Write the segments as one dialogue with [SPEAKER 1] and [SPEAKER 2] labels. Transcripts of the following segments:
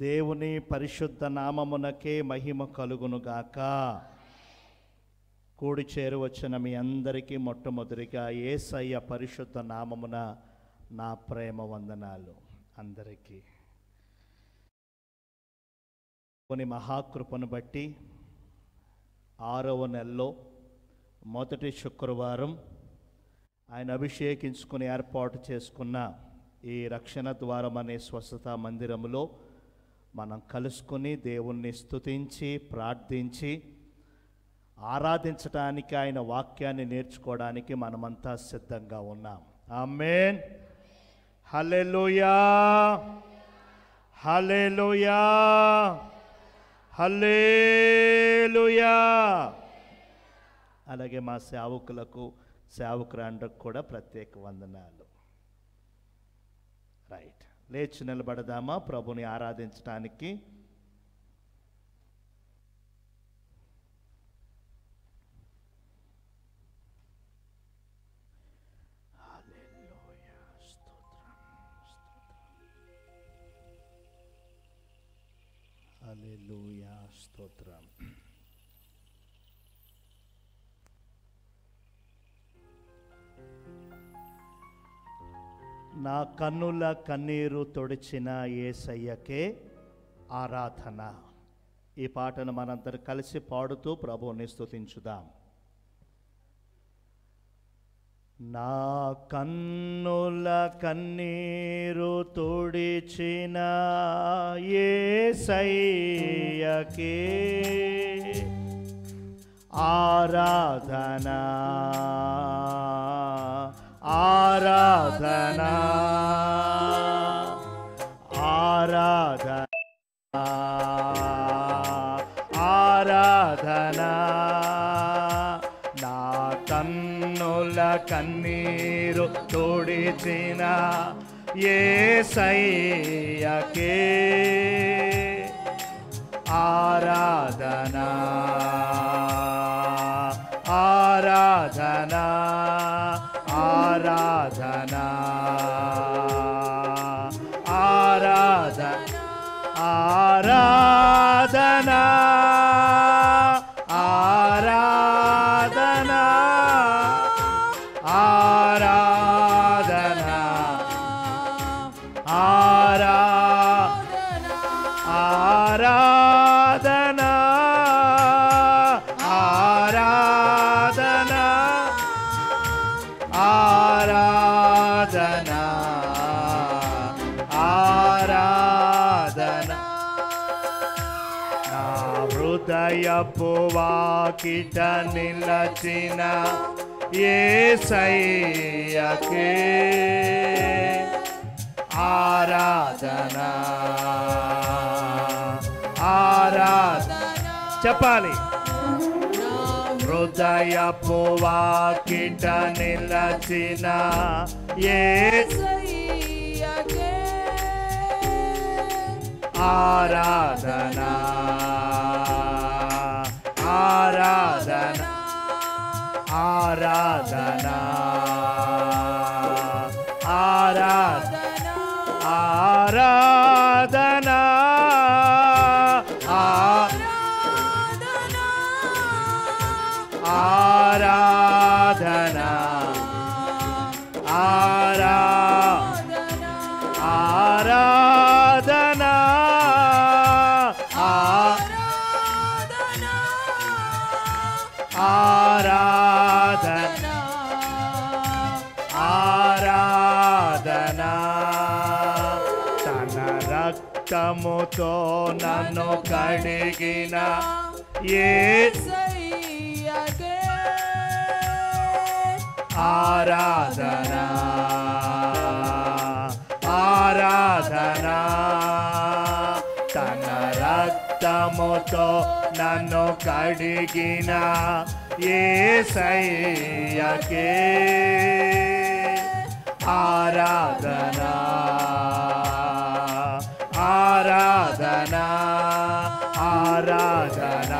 [SPEAKER 1] దేవుని పరిశుద్ధ నామమునకే మహిమ కలుగునుగాక కూడి చేరువచ్చిన మీ అందరికీ మొట్టమొదటిగా ఏసయ్య పరిశుద్ధ నామమున నా ప్రేమ వందనాలు అందరికీ కొన్ని మహాకృపను బట్టి ఆరవ నెలలో మొదటి శుక్రవారం ఆయన అభిషేకించుకుని ఏర్పాటు చేసుకున్న ఈ రక్షణ ద్వారం అనే స్వస్థత మందిరములో మనం కలుసుకుని దేవుణ్ణి స్తుతించి ప్రార్థించి ఆరాధించడానికి ఆయన వాక్యాన్ని నేర్చుకోవడానికి మనమంతా సిద్ధంగా ఉన్నాం ఆమెన్ హల్లెలూయా హల్లెలూయా హల్లెలూయా అలాగే మా సేవకులకు సేవకురాండ్రకు కూడా ప్రత్యేక వందనాలు రైట్ లేచి నిలబడదామా ప్రభుని ఆరాధించడానికి హల్లెలూయా. స్తోత్రం, స్తోత్రం. హల్లెలూయా స్తోత్రం నా కన్నుల కన్నీరు తొడిచిన ఏసయ్యకే ఆరాధన ఈ పాటను మనందరు కలిసి పాడుతూ ప్రభువుని స్తుతించుదాం నా కన్నుల కన్నీరు తుడిచిన ఏసయ్యకే ఆరాధన ఆరాధన ఆరాధన ఆరాధన నా కన్నుల కన్నీరు తోడిచిన ఏసయ్యకే ఆరాధన ఆరాధన ఆరాధన ఆరాధన ఆరాధన ఆరాధన ఆరాధన ఆరా ఆరాధన ఆరాధన ఆరాధన ఆరాధన నా హృదయపు వాకిట నిలచిన ఏసయ్యకే ఆరాధన ఆరాధన చెప్పాలి హృదయపు వాకిట నిలచిన ఏ ఆరాధన ఆరాధన ఆరాధన ఆరాధన ఆరాధన ఆ- ఆరాధన ఆరా ఆరాధన ఆ- ఆరాధన ఆరాధన తన రక్తముతో నన్ను కడిగిన ఏ ఆరాధన ఆరాధన తన రక్తముతో నన్ను కడిగిన ఏసయ్యకే ఆరాధన ఆరాధన ఆరాధన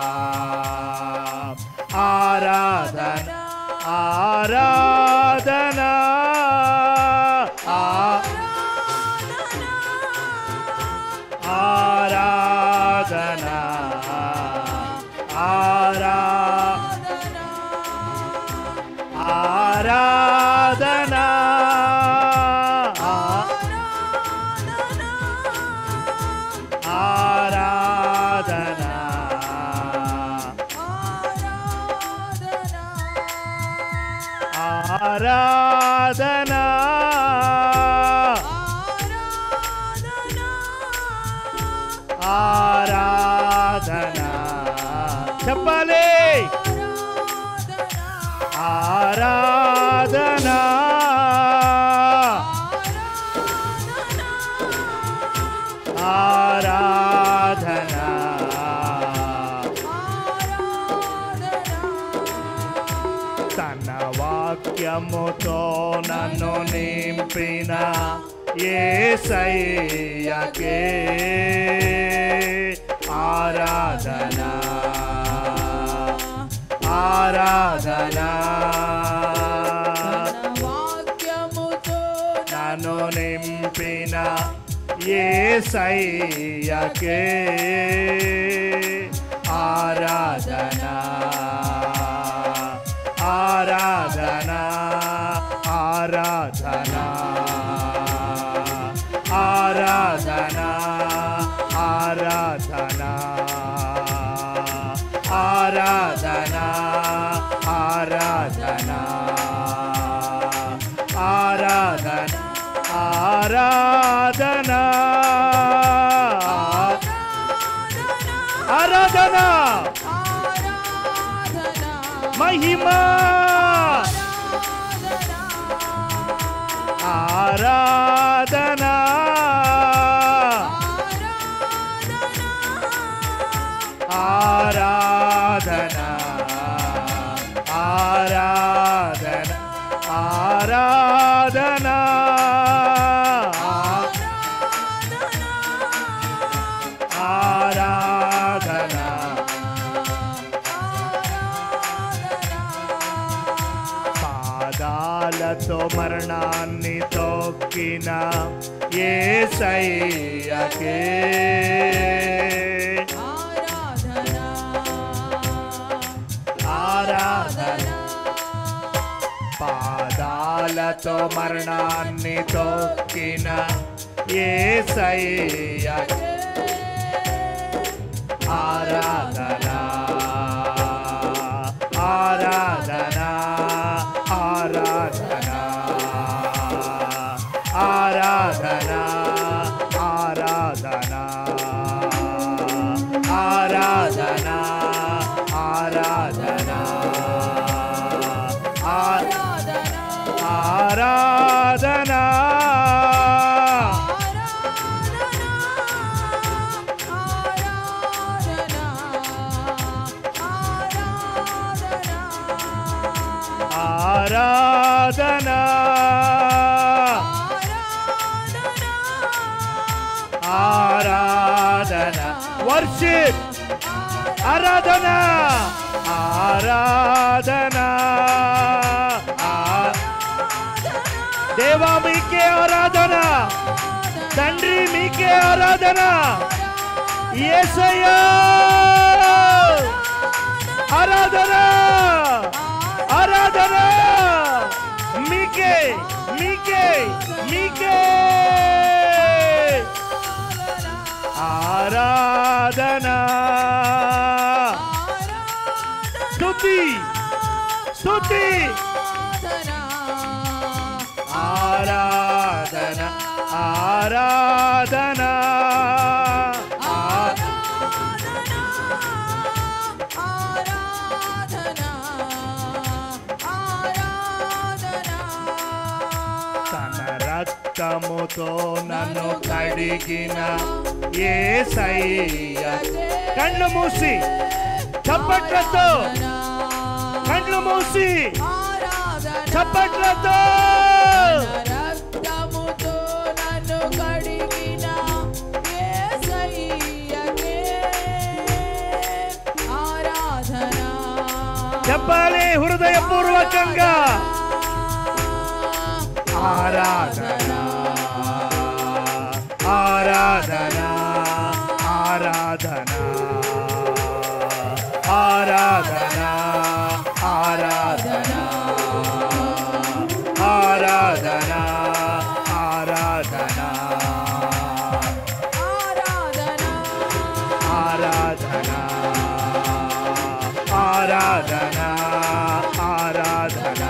[SPEAKER 1] ఆరాధన ఆరాధన ఆ- ఆరా ఆరాధనా ఆరాధనా ఆరాధనా ఆరాధనా చెప్పాలి ఆరాధనా ఆరాధనా తన వాక్యముతో నన్ను నింపిన ఏసయ్యకే ఆరాధనా ఆరాధనా నన్ను నింపిన ఏసయ్యకే ఆరాధనా ఆరాధనా ఆరాధనా ఆరాధనా ఆరాధనా ఆరాధనా ఆరాధనా ఆరాధనా ఆరాధనా ఆరాధనా మహిమా ఆరాధనా ఆరాధనా ఆరాధన ఆరాధనా ఆరాధనా పాదాలతో మరణాన్ని తొక్కిన ఏసయ్యకే ఆరాధన పాదాలతో మరణాన్ని తొక్కిన ఏసయ్యకే ఆరాధన ఆరాధన ఆరాధన ఆరాధన ఆరాధన ఆరాధన ఆరాధన ఆరాధన ఆరాధన ఆరాధన వర్షిప్ ఆరాధన ఆరాధన ఆ- దేవా మీకే ఆరాధన తండ్రి మీకే ఆరాధన యేసయ్యా ఆరాధన ఆరాధన మీకే మీకే మీకే ఆరాధన స్తుతి స్తుతి ఆరాధన ఆరాధన ఆ- తన రక్తముతో నన్ను కడిగిన ఏ కళ్ళు మూసి చప్పట్లతో కళ్ళు మూసి చప్పట్లతో
[SPEAKER 2] రక్తముతో నన్ను కడిగిన యేసయ్యకే ఆరాధన
[SPEAKER 1] చెప్పాలి హృదయపూర్వకంగా ఆరాధన ఆరాధన ఆరాధన ఆరాధన ఆరాధన ఆరాధన ఆరాధన ఆరాధన
[SPEAKER 2] ఆరాధన
[SPEAKER 1] ఆరాధన ఆరాధన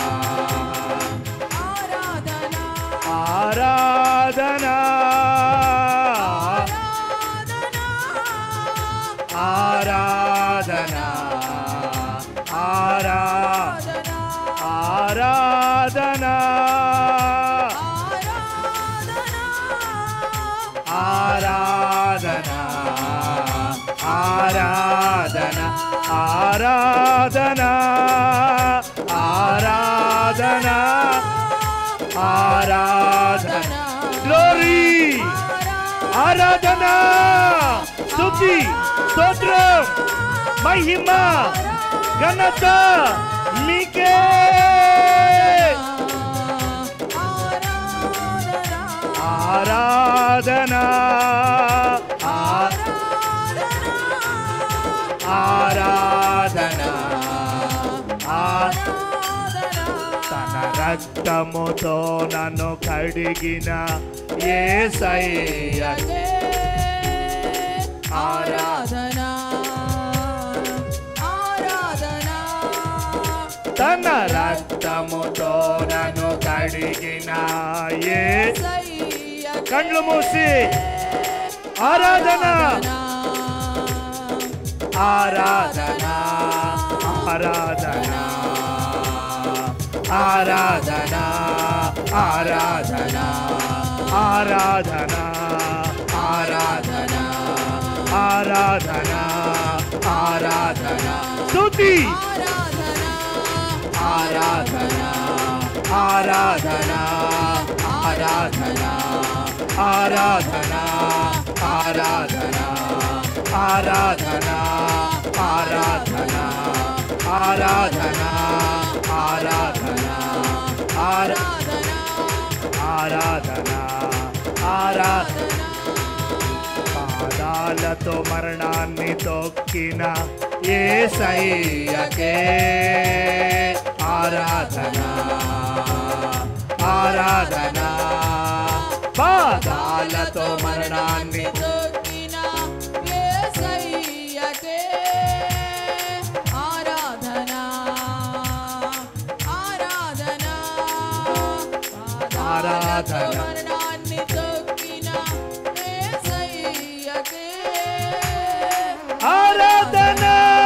[SPEAKER 1] ఆరాధన
[SPEAKER 2] ఆరాధన
[SPEAKER 1] ఆరాధన ఆరాధన ఆరా ఆరాధన ఆరాధన ఆరాధన ఆరాధన ఆరాధన ఆరాధన గ్లోరీ ఆరాధన స్తుతి స్తోత్రం మహిమ ఘనత మీకే ఆరాధన ఆ- ఆరాధన ఆ- తన రక్తముతో నన్ను కడిగిన ఏసయ్య
[SPEAKER 2] ఆరాధన ఆరాధన
[SPEAKER 1] తన రక్తముతో నన్ను కడిగిన ఏ కళ్ళు మూసి ఆరాధన ఆరాధన ఆరాధన ఆరాధన ఆరాధన ఆరాధన ఆరాధన ఆరాధన ఆరాధన స్తుతి ఆరాధన ఆరాధన ఆరాధన ఆరాధన ఆరాధన ఆరాధన ఆరాధన ఆరాధన ఆరాధన ఆరాధన ఆరాధన ఆరాధన పాదాలతో మరణాన్ని తొక్కిన ఏ సయ్యకే ఆరాధన ఆరాధన పాదాలతో మరణాన్ని
[SPEAKER 2] ఆరాధన ఆరాధన
[SPEAKER 1] ఆరాధన.
[SPEAKER 2] మరణాన్ని తొక్కిన యేసయ్యకే
[SPEAKER 1] ఆరాధన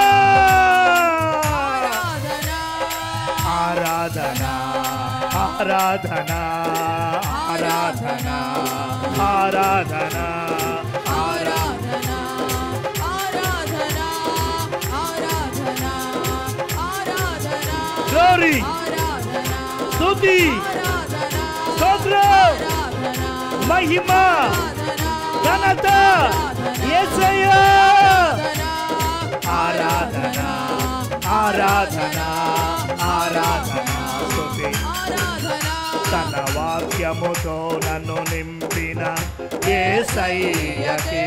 [SPEAKER 2] ఆరాధన
[SPEAKER 1] ఆరాధన ఆరాధన ఆరాధన ఆరాధన
[SPEAKER 2] ఆరాధన ఆరాధన ఆరాధన ఆరాధన
[SPEAKER 1] గ్లోరీ
[SPEAKER 2] ఆరాధన
[SPEAKER 1] స్తుతి
[SPEAKER 2] ఆరాధన
[SPEAKER 1] స్తోత్రం
[SPEAKER 2] ఆరాధన
[SPEAKER 1] మహిమ ఘనత యేసయ్య ఆరాధన ఆరాధన ఆరాధన స్తుతి తన వాక్యముతో నన్ను నింపిన యేసయ్యకే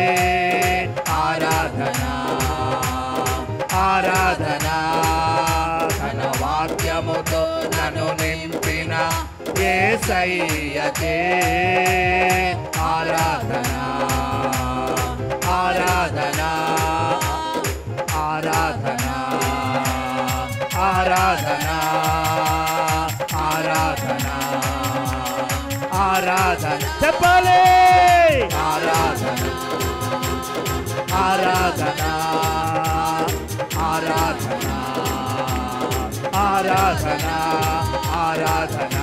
[SPEAKER 1] ఆరాధన ఆరాధన తన వాక్యముతో నన్ను నింపిన యేసయ్యకే ఆరాధన ఆరాధన ఆరాధన ఆరాధన ఆరాధన ఆరాధన చెప్పాలి ఆరాధన ఆరాధన ఆరాధన ఆరాధన ఆరాధన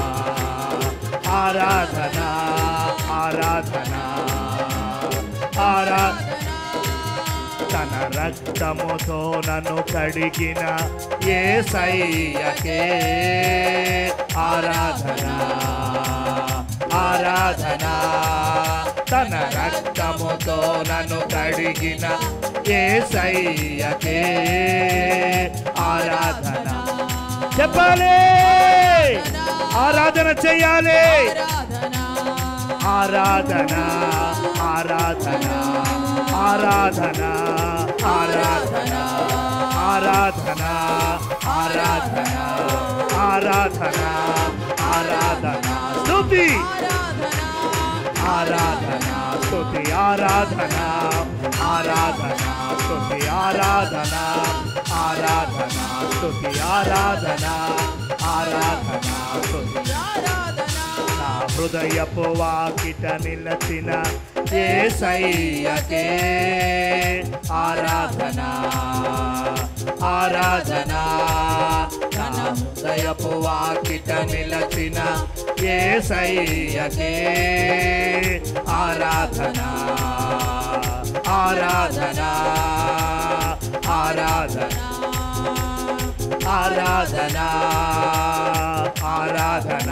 [SPEAKER 1] ఆరాధన ఆరాధన ఆరాధన తన రక్తముతో నన్ను కడిగిన ఏ సయ్యకే ఆరాధన ఆరాధన తన రక్తముతో నన్ను కడిగిన ఏ సయ్యకే ఆరాధన చెప్పాలి ఆరాధన చెయ్యాలి ఆరాధన ఆరాధన ఆరాధన ఆరాధన ఆరాధన ఆరాధన ఆరాధన ఆరాధన స్తుతి ఆరాధన స్తుతి ఆరాధన ఆరాధన స్తుతి ఆరాధన ఆరాధన స్తుతి ఆరాధన ఆరాధన స్తుతి నా హృదయపు వాకిట నిలచిన ఏసయ్యకే ఆరాధన ఆరాధన నా హృదయపు వాకిట నిలచిన ఏసయ్యకే ఆరాధన ఆరాధన ఆరాధన ఆరాధన ఆరాధన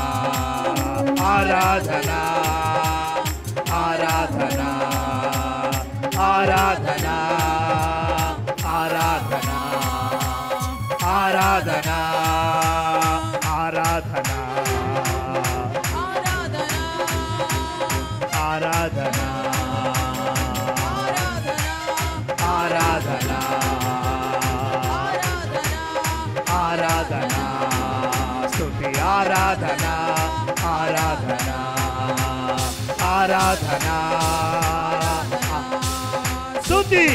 [SPEAKER 1] ఆరాధన ఆరాధన ఆరాధన ఆరాధన ఆరాధన ఆరాధన ఆరాధన ఆరాధన ఆరాధన స్తుతి ఆరాధన ఆరాధన ఆరాధన స్తుతి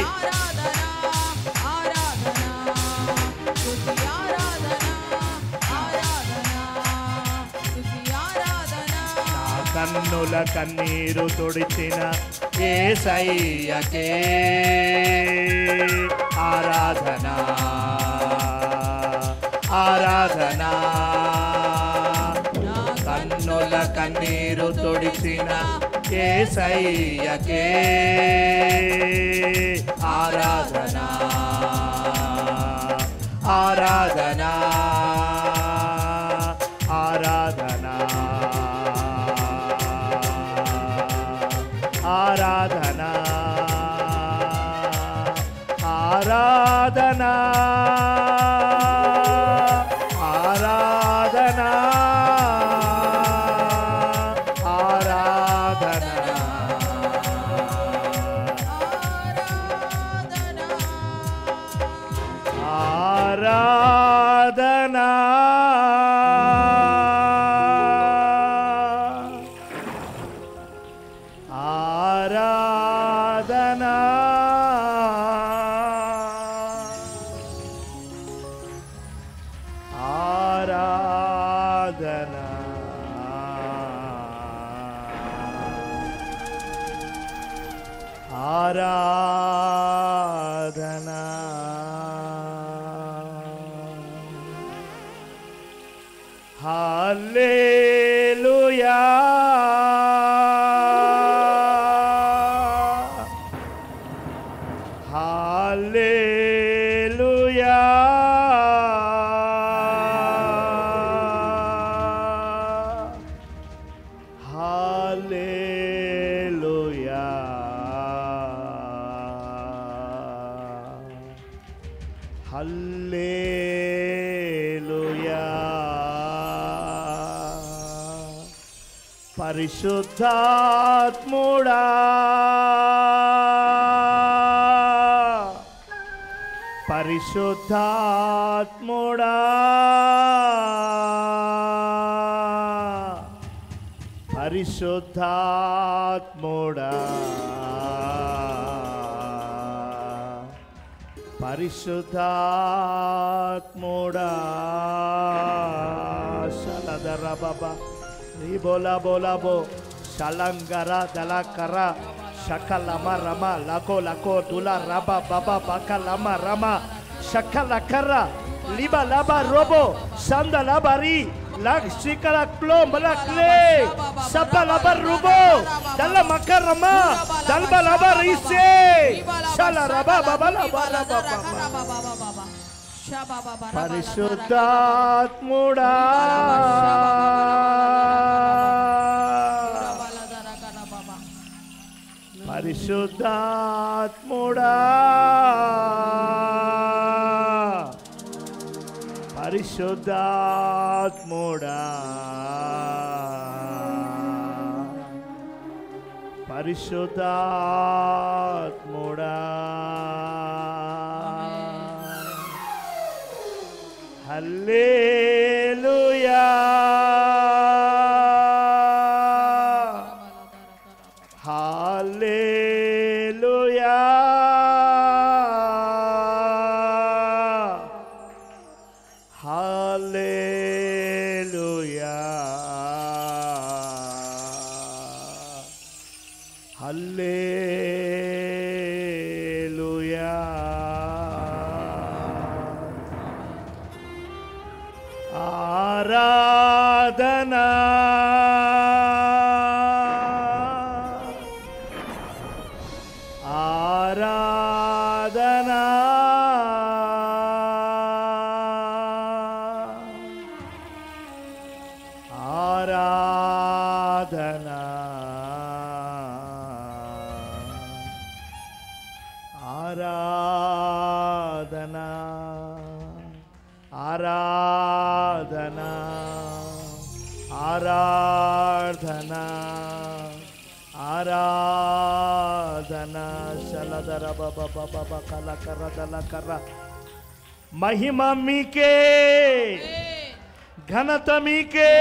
[SPEAKER 1] నా కన్నుల కన్నీరు తుడిచిన ఏసయ్యకే ఆరాధన ఆరాధన కన్నుల కన్నీరు తుడిచిన ఏసయ్యకే ఆరాధన ఆరాధన ఆరాధన ఆరాధన ఆరాధన ఆరాధన ఆరాధన ఆరాధన ఆరాధన ఆరాధన హల్లెలూయా హల్లెలూయా హల్లెలూయా హల్లెలూయా పరిశుద్ధాత్ముడా పరిశుద్ధాత్ముడా పరిశుద్ధాత్ముడా పరిశుద్ధాత్ముడా శలధర బాబా నీ బోలా బోలా బో శలంగర దళకర శకలమ రమ లకో లకో దుల రబ బబ బక లమ రమ శకలకర లిబ లబ రోబో సంద లబరి లక్ శికల క్లో మలక్లే సబ లబ రుబో దల మకరమ దల్బ లబ రిసే శల రబ బబ లబ లబ బబ పరిశుద్ధాత్ముడా పరిశుద్ధాత్ముడా పరిశుద్ధాత్ముడా పరిశుద్ధాత్ముడా ఆరాధనా ఆరాధనా ఆరాధనా ఆరాధనా ఆరాధనా ఆరాధనా ఆరాధనా శలధర బబ బబ కల కర దల కర మహిమ మీకే ఘనత మీకే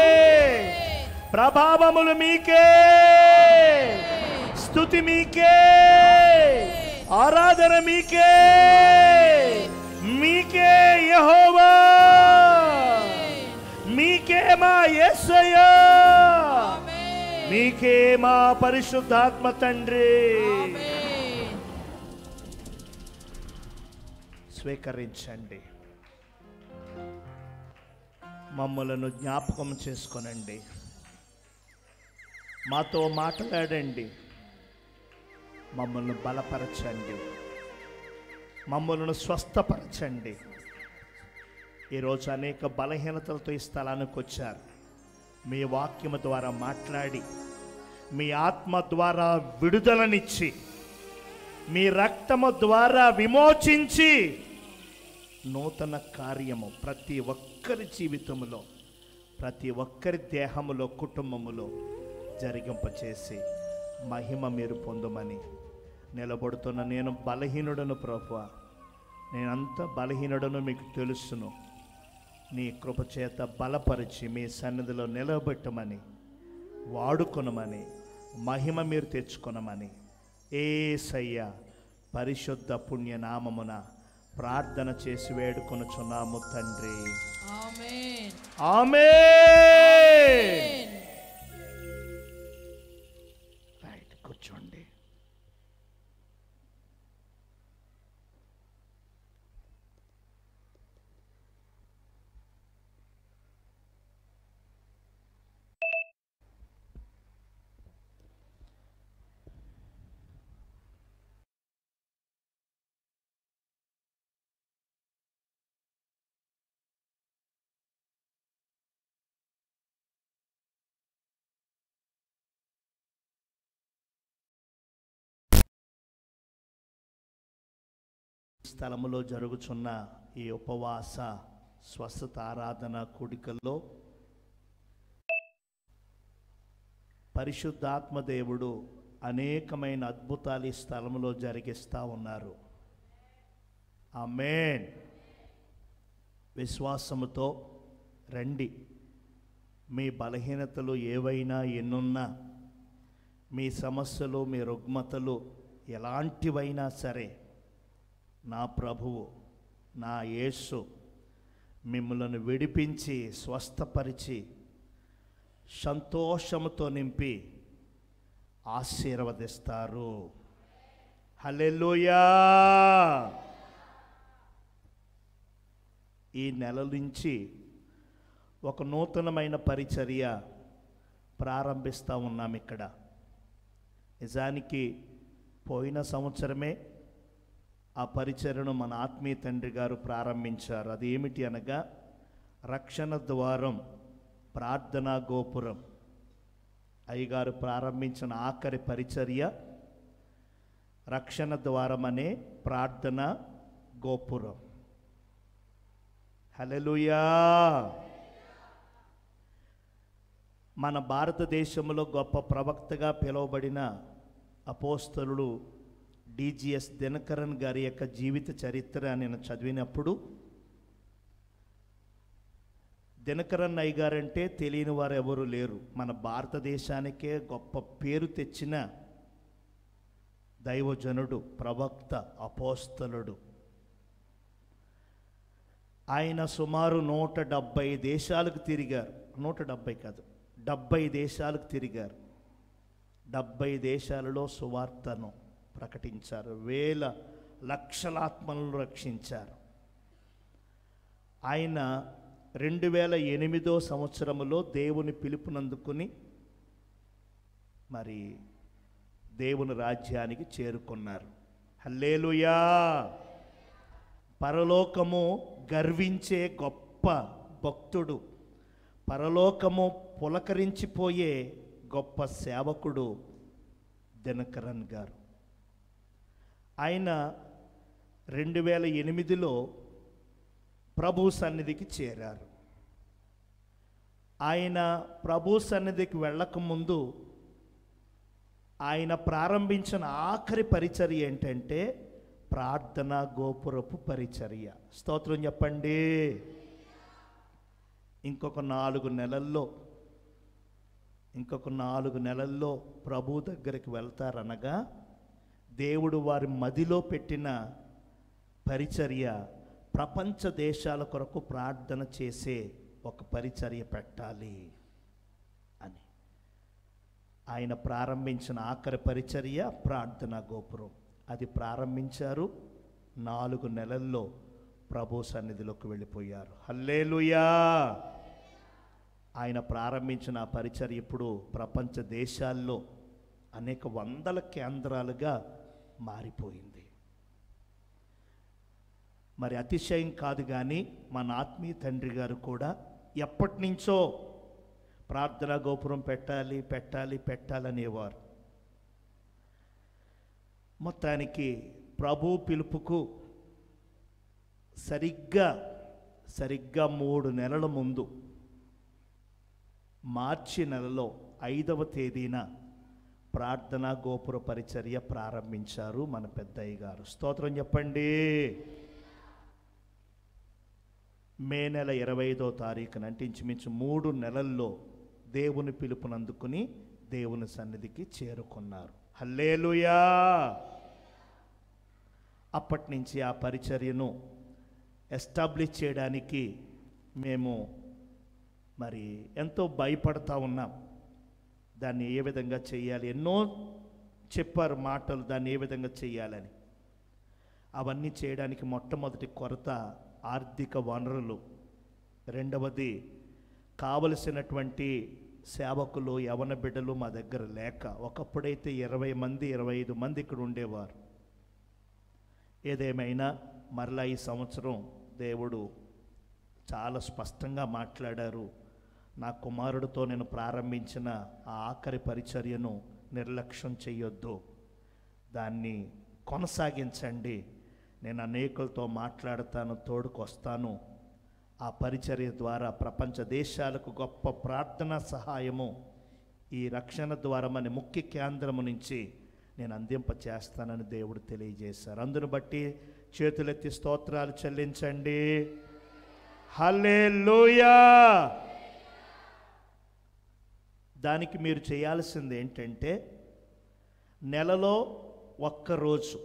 [SPEAKER 1] ప్రభావములు మీకే స్థుతి మీకే ఆరాధన మీకే మీకే యెహోవా మీకే మా యేసయ్యా మీకే మా పరిశుద్ధాత్మ తండ్రి స్వీకరించండి మమ్మలను జ్ఞాపకం చేసుకొనండి మాతో మాట్లాడండి మమ్మల్ని బలపరచండి మమ్మల్ని స్వస్థపరచండి ఈరోజు అనేక బలహీనతలతో ఈ స్థలానికి వచ్చారు మీ వాక్యము ద్వారా మాట్లాడి మీ ఆత్మ ద్వారా విడుదలనిచ్చి మీ రక్తము ద్వారా విమోచించి నూతన కార్యము ప్రతి ఒక్కరి జీవితంలో ప్రతి ఒక్కరి దేహములో కుటుంబములో జరిగింపచేసి మహిమ మీరు పొందమని నిలబడుతున్న నేను బలహీనుడను ప్రభు నేనంత బలహీనుడను మీకు తెలుసును నీ కృప చేత బలపరిచి మీ సన్నిధిలో నిలబెట్టమని వాడుకొనమని మహిమ మీరు తెచ్చుకొనమని ఏసయ్య పరిశుద్ధ పుణ్యనామమున ప్రార్థన చేసి వేడుకొనుచున్నాము తండ్రి
[SPEAKER 2] ఆమేన్
[SPEAKER 1] ఆమె రైట్ కూర్చోండి స్థలములో జరుగుచున్న ఈ ఉపవాస స్వస్థత ఆరాధన కూడికల్లో పరిశుద్ధాత్మ దేవుడు అనేకమైన అద్భుతాలు ఈ స్థలములో జరిగిస్తూ ఉన్నారు ఆమేన్ విశ్వాసముతో రండి మీ బలహీనతలు ఏవైనా ఎన్నున్నా మీ సమస్యలు మీ రుగ్మతలు ఎలాంటివైనా సరే నా ప్రభువు నా యేసు మిమ్మలను విడిపించి స్వస్థపరిచి సంతోషముతో నింపి ఆశీర్వదిస్తారు హల్లెలూయా ఈ నెల నుంచి ఒక నూతనమైన పరిచర్య ప్రారంభిస్తూ ఉన్నాం ఇక్కడ నిజానికి పోయిన సంవత్సరమే ఆ పరిచర్యను మన ఆత్మీయ తండ్రి గారు ప్రారంభించారు అది ఏమిటి అనగా రక్షణ ద్వారం ప్రార్థనా గోపురం అయ్యగారు ప్రారంభించిన ఆఖరి పరిచర్య రక్షణ ద్వారం అనే ప్రార్థన గోపురం హల్లెలూయా మన భారతదేశంలో గొప్ప ప్రవక్తగా పిలువబడిన అపోస్తలుడు డిజిఎస్ దినకరన్ గారి యొక్క జీవిత చరిత్ర నేను చదివినప్పుడు దినకరన్ అయ్య గారంటే తెలియని వారు ఎవరు లేరు మన భారతదేశానికే గొప్ప పేరు తెచ్చిన దైవజనుడు ప్రవక్త అపోస్తలుడు ఆయన సుమారు నూట డెబ్భై దేశాలకు తిరిగారు నూట డెబ్భై కాదు డెబ్భై దేశాలకు తిరిగారు డెబ్భై దేశాలలో సువార్తను ప్రకటించారు వేల లక్షల ఆత్మలను రక్షించారు ఆయన రెండు వేల ఎనిమిదో సంవత్సరములో దేవుని పిలుపునందుకుని మరి దేవుని రాజ్యానికి చేరుకున్నారు హల్లేలుయా పరలోకము గర్వించే గొప్ప భక్తుడు పరలోకము పులకరించిపోయే గొప్ప సేవకుడు దినకరన్ గారు ఆయన రెండు వేల ఎనిమిదిలో ప్రభు సన్నిధికి చేరారు ఆయన ప్రభు సన్నిధికి వెళ్ళకముందు ఆయన ప్రారంభించిన ఆఖరి పరిచర్య ఏంటంటే ప్రార్థన గోపురపు పరిచర్య స్తోత్రం చెప్పండి ఇంకొక నాలుగు నెలల్లో ఇంకొక నాలుగు నెలల్లో ప్రభు దగ్గరికి వెళ్తారనగా దేవుడు వారి మదిలో పెట్టిన పరిచర్య ప్రపంచ దేశాల కొరకు ప్రార్థన చేసే ఒక పరిచర్య పెట్టాలి అని ఆయన ప్రారంభించిన ఆఖరి పరిచర్య ప్రార్థన గోపురం అది ప్రారంభించారు నాలుగు నెలల్లో ప్రభు సన్నిధిలోకి వెళ్ళిపోయారు హల్లేలుయా ఆయన ప్రారంభించిన ఆ పరిచర్య ఇప్పుడు ప్రపంచ దేశాల్లో అనేక వందల కేంద్రాలుగా మారిపోయింది మరి అతిశయం కాదు కానీ మన ఆత్మీయ తండ్రి గారు కూడా ఎప్పటి నుంచో ప్రార్థనా గోపురం పెట్టాలి పెట్టాలి పెట్టాలనేవారు మొత్తానికి ప్రభు పిలుపుకు సరిగ్గా సరిగ్గా మూడు నెలల ముందు మార్చి నెలలో ఐదవ తేదీన ప్రార్థనా గోపుర పరిచర్య ప్రారంభించారు మన పెద్దయ్య గారు స్తోత్రం చెప్పండి మే నెల ఇరవై ఐదో తారీఖున అంటే ఇంచుమించు మూడు నెలల్లో దేవుని పిలుపునందుకుని దేవుని సన్నిధికి చేరుకున్నారు హల్లేలుయా అప్పటి నుంచి ఆ పరిచర్యను ఎస్టాబ్లిష్ చేయడానికి మేము మరి ఎంతో భయపడతా ఉన్నాం దాన్ని ఏ విధంగా చేయాలి ఎన్నో చెప్పారు మాటలు దాన్ని ఏ విధంగా చేయాలని అవన్నీ చేయడానికి మొట్టమొదటి కొరత ఆర్థిక వనరులు రెండవది కావలసినటువంటి సేవకులు యవన బిడ్డలు మా దగ్గర లేక ఒకప్పుడైతే ఇరవై మంది ఇరవై ఐదు మంది ఇక్కడ ఉండేవారు ఏదేమైనా మరలా ఈ సంవత్సరం దేవుడు చాలా స్పష్టంగా మాట్లాడారు నా కుమారుడితో నేను ప్రారంభించిన ఆ ఆఖరి పరిచర్యను నిర్లక్ష్యం చేయొద్దు దాన్ని కొనసాగించండి నేను అనేకులతో మాట్లాడతాను తోడుకొస్తాను ఆ పరిచర్య ద్వారా ప్రపంచ దేశాలకు గొప్ప ప్రార్థనా సహాయము ఈ రక్షణ ద్వారా మన ముఖ్య కేంద్రము నుంచి నేను అందింప చేస్తానని దేవుడు తెలియజేశారు అందును బట్టి చేతులెత్తి స్తోత్రాలు చెల్లించండి హల్లెలూయా దానికి మీరు చేయాల్సింది ఏంటంటే నెలలో ఒక్క రోజు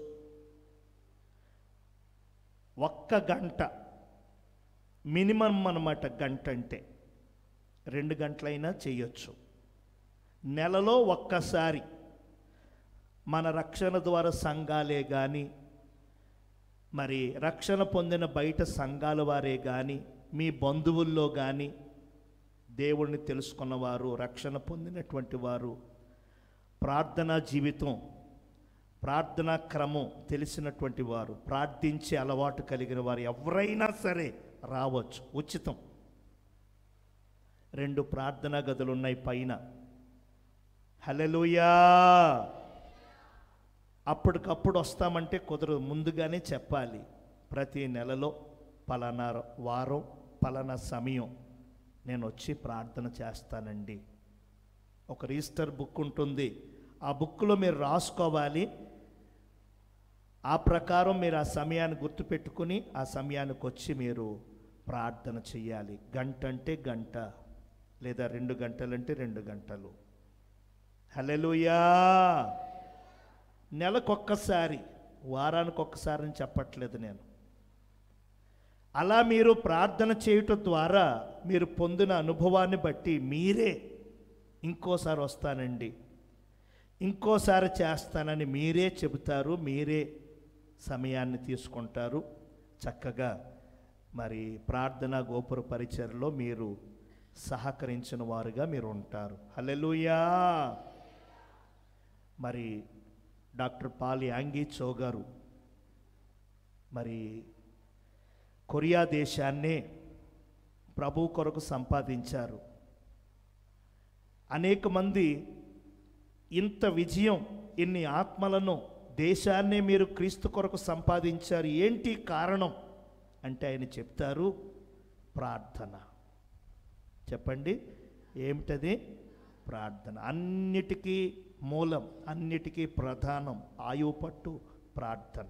[SPEAKER 1] ఒక్క గంట మినిమం అన్నమాట గంట అంటే రెండు గంటలైనా చేయొచ్చు నెలలో ఒక్కసారి మన రక్షణ ద్వారా సంఘాలే కానీ మరి రక్షణ పొందిన బయట సంఘాల వారే కానీ మీ బంధువుల్లో కానీ దేవుణ్ణి తెలుసుకున్నవారు రక్షణ పొందినటువంటి వారు ప్రార్థనా జీవితం ప్రార్థనా క్రమం తెలిసినటువంటి వారు ప్రార్థించే అలవాటు కలిగిన వారు ఎవరైనా సరే రావచ్చు ఉచితం రెండు ప్రార్థనా గదులు ఉన్నాయి పైన హలలుయా అప్పటికప్పుడు వస్తామంటే కుదరదు ముందుగానే చెప్పాలి ప్రతి నెలలో పలానా వారం పలానా సమయం నేను వచ్చి ప్రార్థన చేస్తానండి ఒక రిజిస్టర్ బుక్ ఉంటుంది ఆ బుక్లో మీరు రాసుకోవాలి ఆ ప్రకారం మీరు ఆ సమయాన్ని గుర్తుపెట్టుకుని ఆ సమయానికి వచ్చి మీరు ప్రార్థన చేయాలి గంట అంటే గంట లేదా రెండు గంటలంటే రెండు గంటలు హలెలుయా నెలకొక్కసారి వారానికి ఒక్కసారి అని చెప్పట్లేదు నేను అలా మీరు ప్రార్థన చేయటం ద్వారా మీరు పొందిన అనుభవాన్ని బట్టి మీరే ఇంకోసారి వస్తానండి ఇంకోసారి చేస్తానని మీరే చెబుతారు మీరే సమయాన్ని తీసుకుంటారు చక్కగా మరి ప్రార్థనా గోపుర పరిచయలో మీరు సహకరించిన వారుగా మీరు ఉంటారు హల్లెలూయా మరి డాక్టర్ పాలి యాంగి చో గారు మరి కొరియా దేశాన్నే ప్రభు కొరకు సంపాదించారు అనేక మంది ఇంత విజయం ఇన్ని ఆత్మలను దేశాన్నే మీరు క్రీస్తు కొరకు సంపాదించారు ఏంటి కారణం అంటే ఆయన చెప్తారు ప్రార్థన చెప్పండి ఏమిటది ప్రార్థన అన్నిటికీ మూలం అన్నిటికీ ప్రధానం ఆయువు పట్టు ప్రార్థన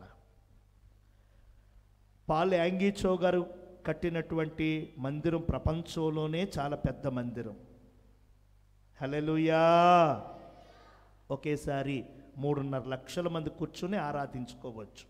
[SPEAKER 1] పాల్ యాంగీచో గారు కట్టినటువంటి మందిరం ప్రపంచంలోనే చాలా పెద్ద మందిరం హలెలుయా ఒకేసారి మూడున్నర లక్షల మంది కూర్చుని ఆరాధించుకోవచ్చు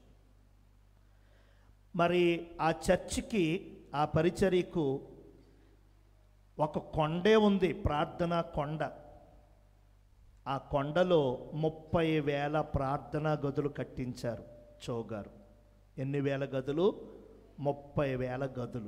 [SPEAKER 1] మరి ఆ చర్చికి ఆ పరిచర్యకు ఒక కొండే ఉంది ప్రార్థనా కొండ ఆ కొండలో ముప్పై వేల ప్రార్థనా గదులు కట్టించారు చౌగారు ఎన్ని వేల గదులు ముప్పై వేల గదులు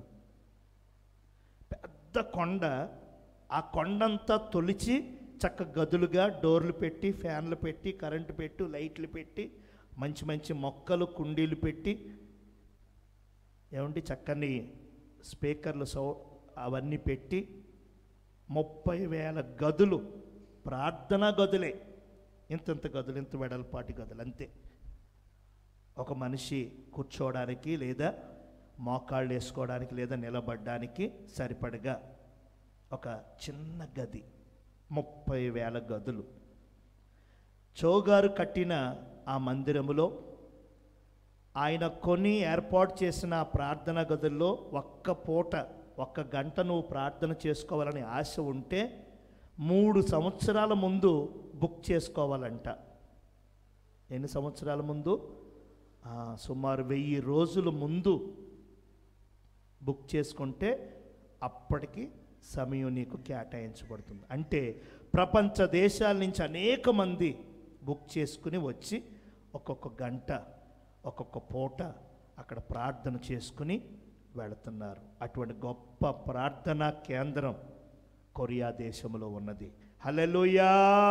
[SPEAKER 1] పెద్ద కొండ ఆ కొండంతా తొలిచి చక్క గదులుగా డోర్లు పెట్టి ఫ్యాన్లు పెట్టి కరెంటు పెట్టి లైట్లు పెట్టి మంచి మంచి మొక్కలు కుండీలు పెట్టి ఏమండి చక్కని స్పీకర్లు సౌ అవన్నీ పెట్టి ముప్పై వేల గదులు ప్రార్థనా గదులే ఇంతంత గదులు ఇంత వెడల్పాటి గదులు అంతే ఒక మనిషి కూర్చోవడానికి లేదా మోకాళ్ళు వేసుకోవడానికి లేదా నిలబడడానికి సరిపడగా ఒక చిన్న గది ముప్పై వేల గదులు చోగారు కట్టిన ఆ మందిరములో ఆయన కొని ఏర్పాటు చేసిన ఆ ప్రార్థన గదుల్లో ఒక్క పూట ఒక్క గంట నువ్వు ప్రార్థన చేసుకోవాలని ఆశ ఉంటే మూడు సంవత్సరాల ముందు బుక్ చేసుకోవాలంట ఎన్ని సంవత్సరాల ముందు ఆ, సుమారు వెయ్యి రోజుల ముందు బుక్ చేసుకుంటే అప్పటికి సమయం నీకు కేటాయించబడుతుంది అంటే ప్రపంచ దేశాల నుంచి అనేక మంది బుక్ చేసుకుని వచ్చి ఒక్కొక్క గంట ఒక్కొక్క పూట అక్కడ ప్రార్థన చేసుకుని వెళుతున్నారు అటువంటి గొప్ప ప్రార్థనా కేంద్రం కొరియా దేశంలో ఉన్నది హల్లెలూయా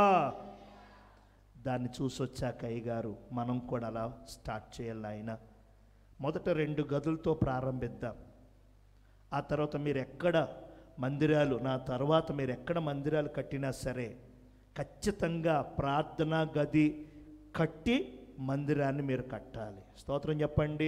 [SPEAKER 1] దాన్ని చూసొచ్చాక అయ్యగారు మనం కూడా అలా స్టార్ట్ చేయాలి ఆయన మొదట రెండు గదులతో ప్రారంభిద్దాం ఆ తర్వాత మీరు ఎక్కడ మందిరాలు నా తర్వాత మీరు ఎక్కడ మందిరాలు కట్టినా సరే ఖచ్చితంగా ప్రార్థనా గది కట్టి మందిరాన్ని మీరు కట్టాలి స్తోత్రం చెప్పండి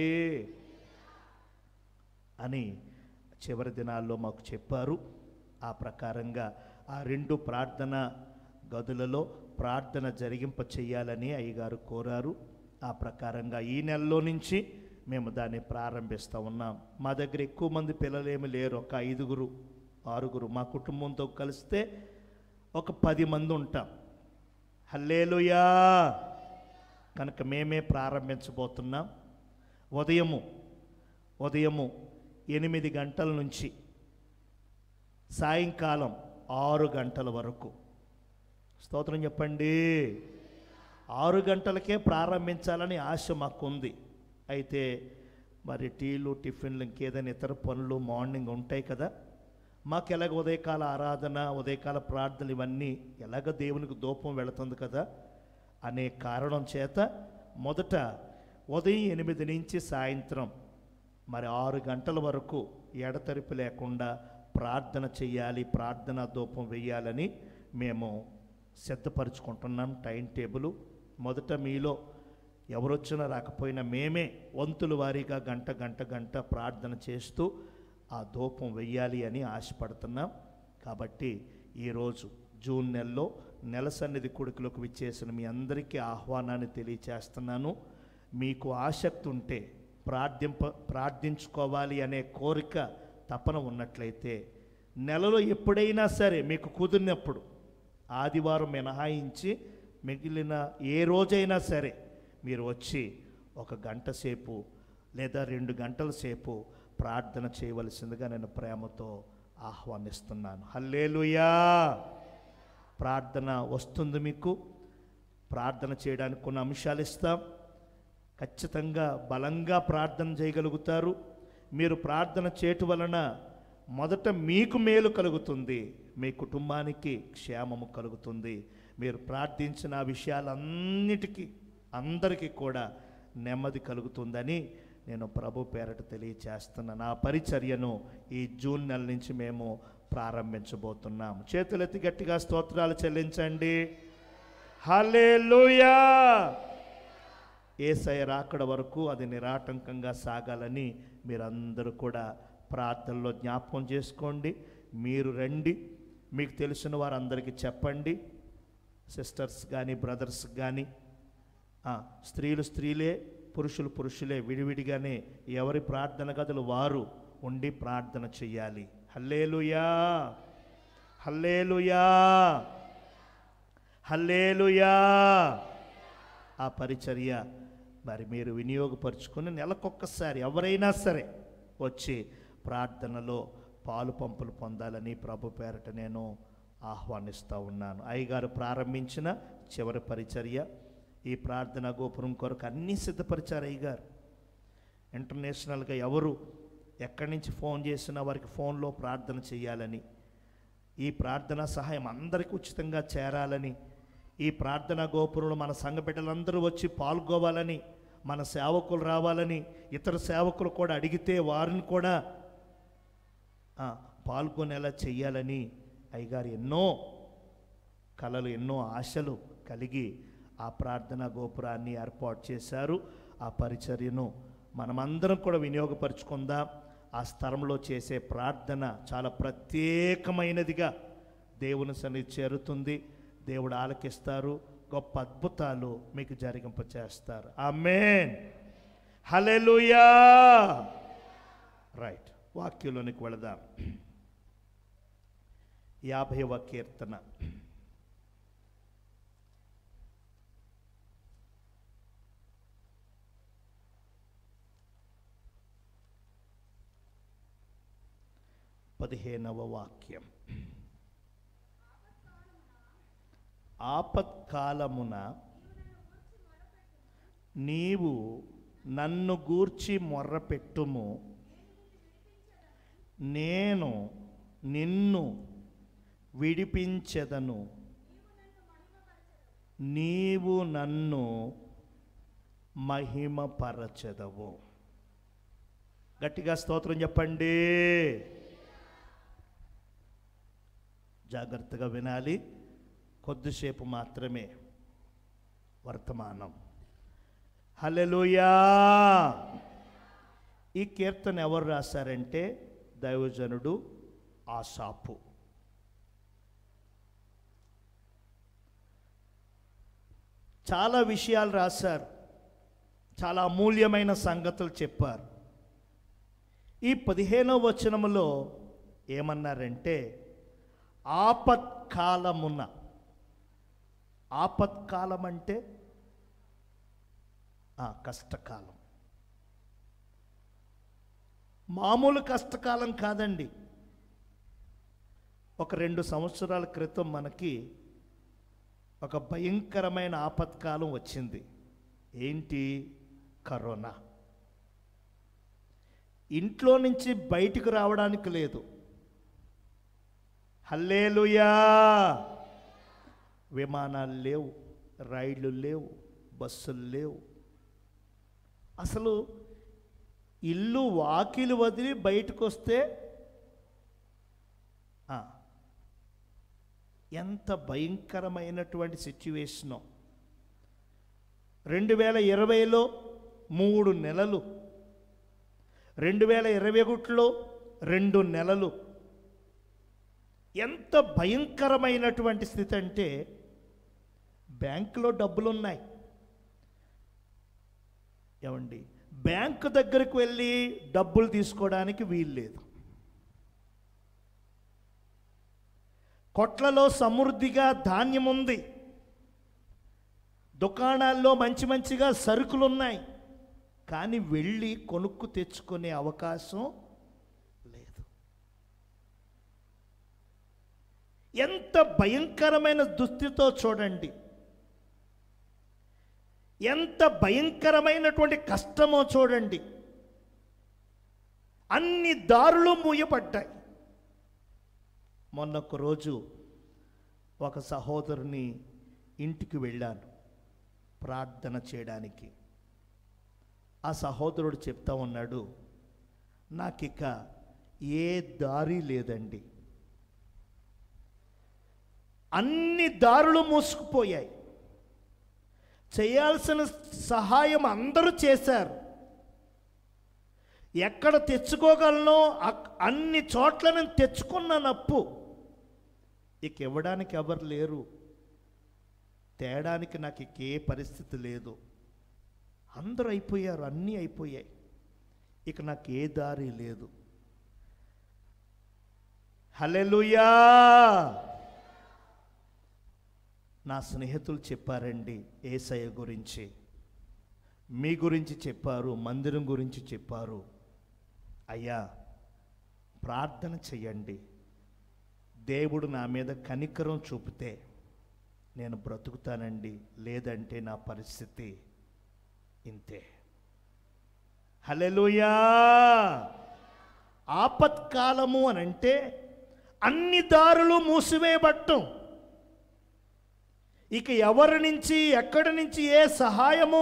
[SPEAKER 1] అని చివరి దినాల్లో మాకు చెప్పారు ఆ ప్రకారంగా ఆ రెండు ప్రార్థన గదులలో ప్రార్థన జరిగింప చేయాలని అయ్యగారు కోరారు ఆ ప్రకారంగా ఈ నెలలో నుంచి మేము దాన్ని ప్రారంభిస్తూ ఉన్నాం మా దగ్గర ఎక్కువ మంది పిల్లలేమి లేరు ఒక ఐదుగురు ఆరుగురు మా కుటుంబంతో కలిస్తే ఒక పది మంది ఉంటాం హల్లేలుయా కనుక మేమే ప్రారంభించబోతున్నాం ఉదయము ఉదయము ఎనిమిది గంటల నుంచి సాయంకాలం ఆరు గంటల వరకు స్తోత్రం చెప్పండి ఆరు గంటలకే ప్రారంభించాలని ఆశ మాకుంది అయితే మరి టీలు టిఫిన్లు ఇంకేదైనా ఇతర పనులు మార్నింగ్ ఉంటాయి కదా మాకు ఎలాగ ఉదయకాల ఆరాధన ఉదయకాల ప్రార్థనలు ఇవన్నీ ఎలాగ దేవునికి దూపం వెళుతుంది కదా అనే కారణం చేత మొదట ఉదయం ఎనిమిది నుంచి సాయంత్రం మరి ఆరు గంటల వరకు ఎడతెరిపి లేకుండా ప్రార్థన చెయ్యాలి ప్రార్థన ధూపం వేయాలని మేము సిద్ధపరచుకుంటున్నాం టైం టేబుల్ మొదట మీలో ఎవరొచ్చినా రాకపోయినా మేమే వంతుల వారీగా గంట గంట గంట ప్రార్థన చేస్తూ ఆ ధూపం వెయ్యాలి అని ఆశపడుతున్నాం కాబట్టి ఈరోజు జూన్ నెలలో నెల సన్నిధి కొడుకులకు విచ్చేసిన మీ అందరికీ ఆహ్వానాన్ని తెలియచేస్తున్నాను మీకు ఆసక్తి ఉంటే ప్రార్థింప ప్రార్థించుకోవాలి అనే కోరిక తపన ఉన్నట్లయితే నెలలో ఎప్పుడైనా సరే మీకు కుదిరినప్పుడు ఆదివారం మినహాయించి మిగిలిన ఏ రోజైనా సరే మీరు వచ్చి ఒక గంట సేపు లేదా రెండు గంటల సేపు ప్రార్థన చేయవలసిందిగా నేను ప్రేమతో ఆహ్వానిస్తున్నాను హల్లేలుయా ప్రార్థన వస్తుంది మీకు ప్రార్థన చేయడానికి కొన్ని అంశాలు ఇస్తాం ఖచ్చితంగా బలంగా ప్రార్థన చేయగలుగుతారు మీరు ప్రార్థన చేయటం వలన మొదట మీకు మేలు కలుగుతుంది మీ కుటుంబానికి క్షేమము కలుగుతుంది మీరు ప్రార్థించిన ఆ విషయాలన్నిటికీ అందరికీ కూడా నెమ్మది కలుగుతుందని నేను ప్రభు పేరట తెలియచేస్తున్న నా పరిచర్యను ఈ జూన్ నెల నుంచి మేము ప్రారంభించబోతున్నాం చేతులెత్తి గట్టిగా స్తోత్రాలు చెల్లించండి హల్లెలూయా ఏసయ రాకడ వరకు అది నిరాటంకంగా సాగాలని మీరందరూ కూడా ప్రార్థనలో జ్ఞాపకం చేసుకోండి మీరు రండి మీకు తెలిసిన వారందరికీ చెప్పండి సిస్టర్స్ కానీ బ్రదర్స్ కానీ స్త్రీలు స్త్రీలే పురుషులు పురుషులే విడివిడిగానే ఎవరి ప్రార్థన గదులు వారు ఉండి ప్రార్థన చెయ్యాలి హల్లేలుయా హల్లేలుయా హల్లేలుయా ఆ పరిచర్య మరి మీరు వినియోగపరుచుకుని నెలకొక్కసారి ఎవరైనా సరే వచ్చి ప్రార్థనలో పాలు పంపులు పొందాలని ప్రభు పేరట నేను ఆహ్వానిస్తూ ఉన్నాను అయ్యగారు ప్రారంభించిన చివరి పరిచర్య ఈ ప్రార్థన గోపురం కొరకు అన్నీ సిద్ధపరిచారు అయ్యగారు ఇంటర్నేషనల్గా ఎవరు ఎక్కడి నుంచి ఫోన్ చేసినా వారికి ఫోన్లో ప్రార్థన చేయాలని ఈ ప్రార్థన సహాయం అందరికీ ఉచితంగా చేరాలని ఈ ప్రార్థన గోపురంలో మన సంఘ బిడ్డలందరూ వచ్చి పాల్గొవాలని మన సేవకులు రావాలని ఇతర సేవకులు కూడా అడిగితే వారిని కూడా ఆ, పాల్గొనేలా చెయ్యాలని అయ్యగారు ఎన్నో కలలు ఎన్నో ఆశలు కలిగి ఆ ప్రార్థన గోపురాన్ని ఏర్పాటు చేశారు ఆ పరిచర్యను మనమందరం కూడా వినియోగపరుచుకుందాం ఆ స్థలంలో చేసే ప్రార్థన చాలా ప్రత్యేకమైనదిగా దేవుని సన్నిధి చేరుతుంది దేవుడు ఆలకిస్తారు గొప్ప అద్భుతాలు మీకు జరిగింప చేస్తారు ఆమెన్ హలెలుయా రైట్ వాక్యంలోనికి వెళదాం యాభైవ కీర్తన పదిహేనవ వాక్యం ఆపత్కాలమున నీవు నన్ను గూర్చి మొర్రపెట్టుము నేను నిన్ను విడిపించెదను నీవు నన్ను మహిమపరచెదవు గట్టిగా స్తోత్రం చెప్పండి జాగ్రత్తగా వినాలి కొద్దిసేపు మాత్రమే వర్తమానం హలెలుయా ఈ కీర్తన ఎవరు రాశారంటే దైవజనుడు ఆసాపు చాలా విషయాలు రాశారు చాలా అమూల్యమైన సంగతులు చెప్పారు ఈ పదిహేనవ వచనములో ఏమన్నారంటే ఆపత్కాలమున ఆపత్కాలం అంటే ఆ, కష్టకాలం మామూలు కష్టకాలం కాదండి ఒక రెండు సంవత్సరాల క్రితం మనకి ఒక భయంకరమైన ఆపత్కాలం వచ్చింది ఏంటి కరోనా ఇంట్లో నుంచి బయటికి రావడానికి లేదు హల్లేలుయా విమానాలు లేవు రైళ్లు లేవు బస్సులు లేవు అసలు ఇల్లు వాకిలు వదిలి బయటకు వస్తే ఆ, ఎంత భయంకరమైనటువంటి సిచ్యువేషను రెండు వేల ఇరవైలో మూడు నెలలు రెండు వేల ఇరవై ఒకటిలో రెండు నెలలు ఎంత భయంకరమైనటువంటి స్థితి అంటే బ్యాంకులో డబ్బులు ఉన్నాయి ఏమండి బ్యాంకు దగ్గరకు వెళ్ళి డబ్బులు తీసుకోవడానికి వీలు లేదు కొట్లలో సమృద్ధిగా ధాన్యం ఉంది దుకాణాల్లో మంచి మంచిగా సరుకులు ఉన్నాయి కానీ వెళ్ళి కొనుక్కు తెచ్చుకునే అవకాశం లేదు ఎంత భయంకరమైన దుస్థితితో చూడండి ఎంత భయంకరమైనటువంటి కష్టమో చూడండి అన్ని దారులు మూయబడ్డాయి మొన్న ఒక రోజు ఒక సహోదరుని ఇంటికి వెళ్ళాను ప్రార్థన చేయడానికి ఆ సహోదరుడు చెప్తా ఉన్నాడు నాకిక ఏ దారి లేదండి అన్ని దారులు మూసుకుపోయాయి చేయాల్సిన సహాయం అందరూ చేశారు ఎక్కడ తెచ్చుకోగలనో అక్- అన్ని చోట్ల నేను తెచ్చుకున్నాను అప్పు ఇక ఇవ్వడానికి ఎవరు లేరు తేడానికి నాకు ఇక ఏ పరిస్థితి లేదు అందరూ అయిపోయారు అన్నీ అయిపోయాయి ఇక నాకు ఏ దారి లేదు హలెలుయా నా స్నేహితులు చెప్పారండి ఏసయ్య గురించి మీ గురించి చెప్పారు మందిరం గురించి చెప్పారు అయ్యా ప్రార్థన చెయ్యండి దేవుడు నా మీద కనికరం చూపితే నేను బ్రతుకుతానండి లేదంటే నా పరిస్థితి ఇంతే హలెలుయా ఆపత్కాలము అని అంటే అన్ని దారులు మూసివేయబట్టం ఇక ఎవరి నుంచి ఎక్కడి నుంచి ఏ సహాయము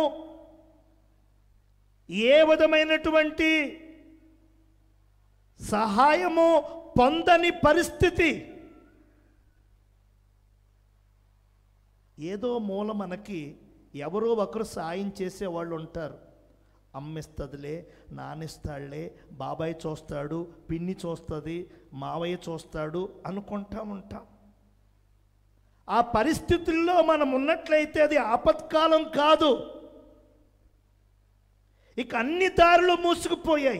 [SPEAKER 1] ఏ విధమైనటువంటి సహాయము పొందని పరిస్థితి ఏదో మూల మనకి ఎవరో ఒకరు సాయం చేసేవాళ్ళు ఉంటారు అమ్మిస్తుందిలే నానిస్తాడులే బాబాయ్ చూస్తాడు పిన్ని చూస్తుంది మావయ్య చూస్తాడు అనుకుంటా ఉంటాం ఆ పరిస్థితుల్లో మనం ఉన్నట్లయితే అది ఆపత్కాలం కాదు ఇక అన్ని దారులు మూసుకుపోయాయి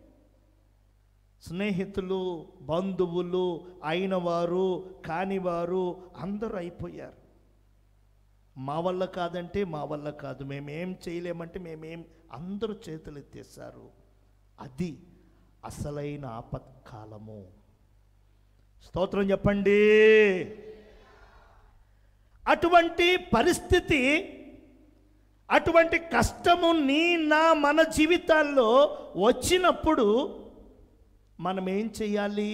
[SPEAKER 1] స్నేహితులు బంధువులు అయినవారు కానివారు అందరూ అయిపోయారు మా వల్ల కాదంటే మా వల్ల కాదు మేమేం చేయలేమంటే మేమేం అందరూ చేతులు ఎత్తేసారు అది అసలైన ఆపత్కాలము స్తోత్రం చెప్పండి అటువంటి పరిస్థితి అటువంటి కష్టము నీ నా మన జీవితాల్లో వచ్చినప్పుడు మనం ఏం చెయ్యాలి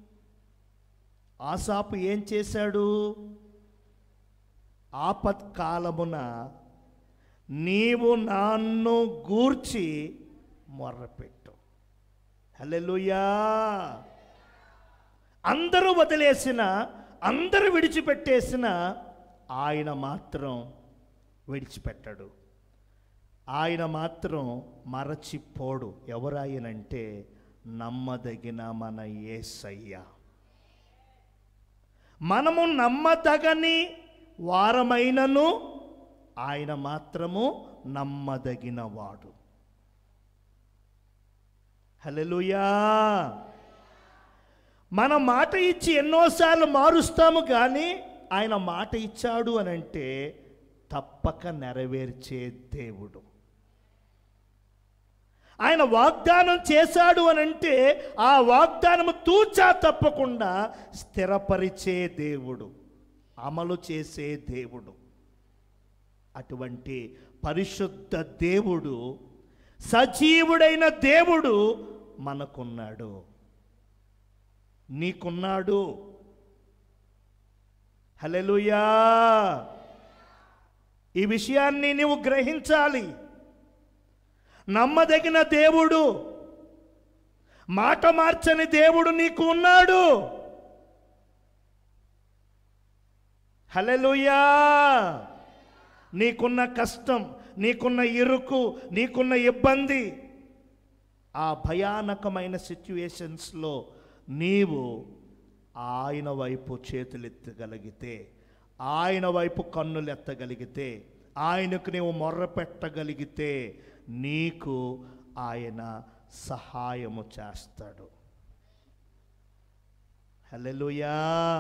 [SPEAKER 1] ఆసాపు ఏం చేశాడు ఆపత్కాలమున నీవు నన్ను గూర్చి మొర్రపెట్టు హల్లెలూయా అందరూ వదిలేసిన అందరూ విడిచిపెట్టేసిన ఆయన మాత్రం విడిచిపెట్టడు ఆయన మాత్రం మరచిపోడు ఎవరాయనంటే నమ్మదగిన మన యేసయ్య మనము నమ్మదగని వారమైనను ఆయన మాత్రము నమ్మదగిన వాడు హల్లెలూయా మన మాట ఇచ్చి ఎన్నోసార్లు మారుస్తాము కానీ ఆయన మాట ఇచ్చాడు అని అంటే తప్పక నెరవేర్చే దేవుడు ఆయన వాగ్దానం చేశాడు అని అంటే ఆ వాగ్దానము తూచా తప్పకుండా స్థిరపరిచే దేవుడు అమలు చేసే దేవుడు అటువంటి పరిశుద్ధ దేవుడు సజీవుడైన దేవుడు మనకున్నాడు నీకున్నాడు హల్లెలూయా ఈ విషయాన్ని నీవు గ్రహించాలి నమ్మదగిన దేవుడు మాట మార్చని దేవుడు నీకు ఉన్నాడు హల్లెలూయా నీకున్న కష్టం నీకున్న ఇరుకు నీకున్న ఇబ్బంది ఆ భయానకమైన సిచ్యువేషన్స్లో నీవు ఆయన వైపు చేతులెత్తగలిగితే ఆయన వైపు కన్నులు ఎత్తగలిగితే ఆయనకు నీవు మొర్ర పెట్టగలిగితే నీకు ఆయన సహాయము చేస్తాడు హల్లెలూయా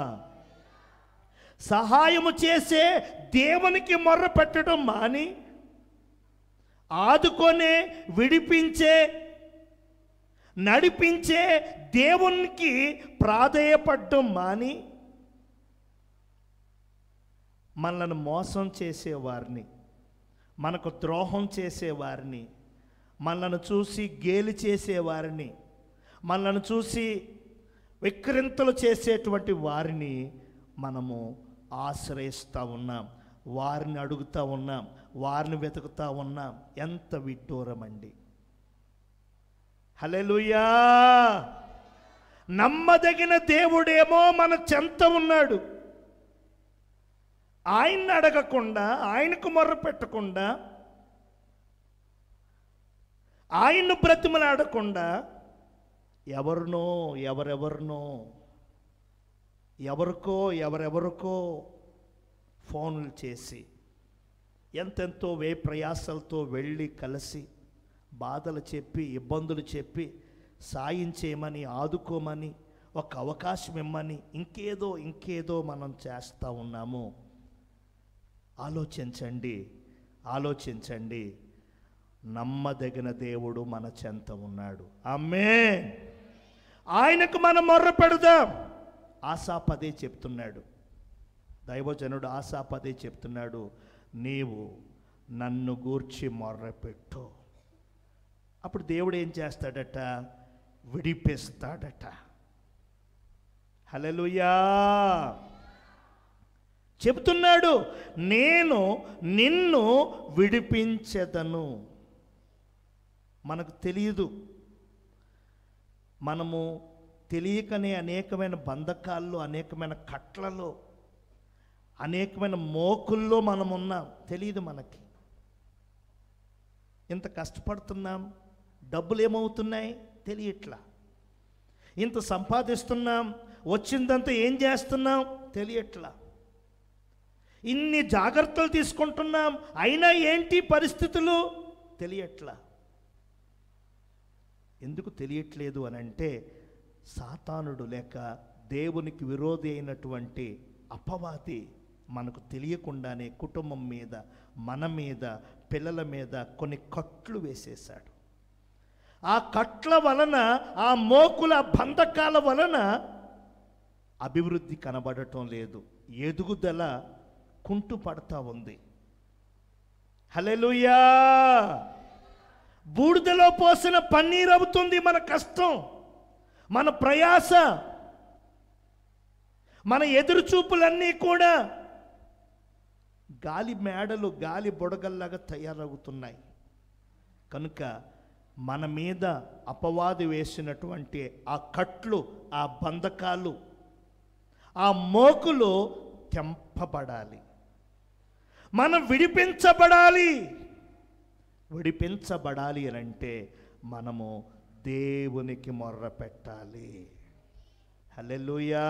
[SPEAKER 1] సహాయము చేసే దేవునికి మొర్ర పెట్టడం మాని ఆదుకొనే విడిపించే నడిపించే దేవునికి ప్రాధేయపడడం మాని మనల్ని మోసం చేసేవారిని మనకు ద్రోహం చేసేవారిని మనల్ని చూసి గేలి చేసేవారిని మనల్ని చూసి విక్రింతలు చేసేటువంటి వారిని మనము ఆశ్రయిస్తూ ఉన్నాం వారిని అడుగుతూ ఉన్నాం వారిని వెతుకుతూ ఉన్నాం ఎంత విడ్డూరమండి హల్లెలూయా నమ్మదగిన దేవుడేమో మన చెంత ఉన్నాడు ఆయన్ని అడగకుండా ఆయనకు మొర్ర పెట్టకుండా ఆయన్ను బ్రతిమలాడకుండా ఎవరినో ఎవరెవరినో ఎవరికో ఎవరెవరికో ఫోన్లు చేసి ఎంతెంతో వే ప్రయాసాలతో వెళ్ళి కలిసి బాధలు చెప్పి ఇబ్బందులు చెప్పి సాయం చేయమని ఆదుకోమని ఒక అవకాశం ఇమ్మని ఇంకేదో ఇంకేదో మనం చేస్తూ ఉన్నాము ఆలోచించండి ఆలోచించండి నమ్మదగిన దేవుడు మన చెంత ఉన్నాడు అమ్మే ఆయనకు మనం మొర్ర పెడదాం ఆశాపదే చెప్తున్నాడు దైవజనుడు ఆశాపదే చెప్తున్నాడు నీవు నన్ను గూర్చి మొర్రపెట్టు అప్పుడు దేవుడు ఏం చేస్తాడట విడిపిస్తాడట హల్లెలూయా చెబుతున్నాడు నేను నిన్ను విడిపించెదను మనకు తెలియదు మనము తెలియకనే అనేకమైన బంధకాల్లో అనేకమైన కట్లలో అనేకమైన మోకుల్లో మనం ఉన్నాం తెలియదు మనకి ఇంత కష్టపడుతున్నాం డబ్బులు ఏమవుతున్నాయి తెలియట్లా ఇంత సంపాదిస్తున్నాం వచ్చిందంతా ఏం చేస్తున్నాం తెలియట్లా ఇన్ని జాగ్రత్తలు తీసుకుంటున్నాం అయినా ఏంటి పరిస్థితులు తెలియట్లా ఎందుకు తెలియట్లేదు అని అంటే సాతానుడు లేక దేవునికి విరోధి అయినటువంటి అపవాది మనకు తెలియకుండానే కుటుంబం మీద మన మీద పిల్లల మీద కొన్ని కట్లు వేసేశాడు ఆ కట్ల వలన ఆ మోకుల బంధకాల వలన అభివృద్ధి కనబడటం లేదు ఎదుగుదల కుంటు పడతా ఉంది హలెలుయా బూడిదలో పోసిన పన్నీర్ అవుతుంది మన కష్టం మన ప్రయాస మన ఎదురుచూపులన్నీ కూడా గాలి మేడలు గాలి బుడగల్లాగా తయారవుతున్నాయి కనుక మన మీద అపవాది వేసినటువంటి ఆ కట్లు ఆ బంధకాలు ఆ మోకులు తెంపబడాలి మనం విడిపించబడాలి విడిపించబడాలి అని అంటే మనము దేవునికి మొర్ర పెట్టాలి హల్లెలూయా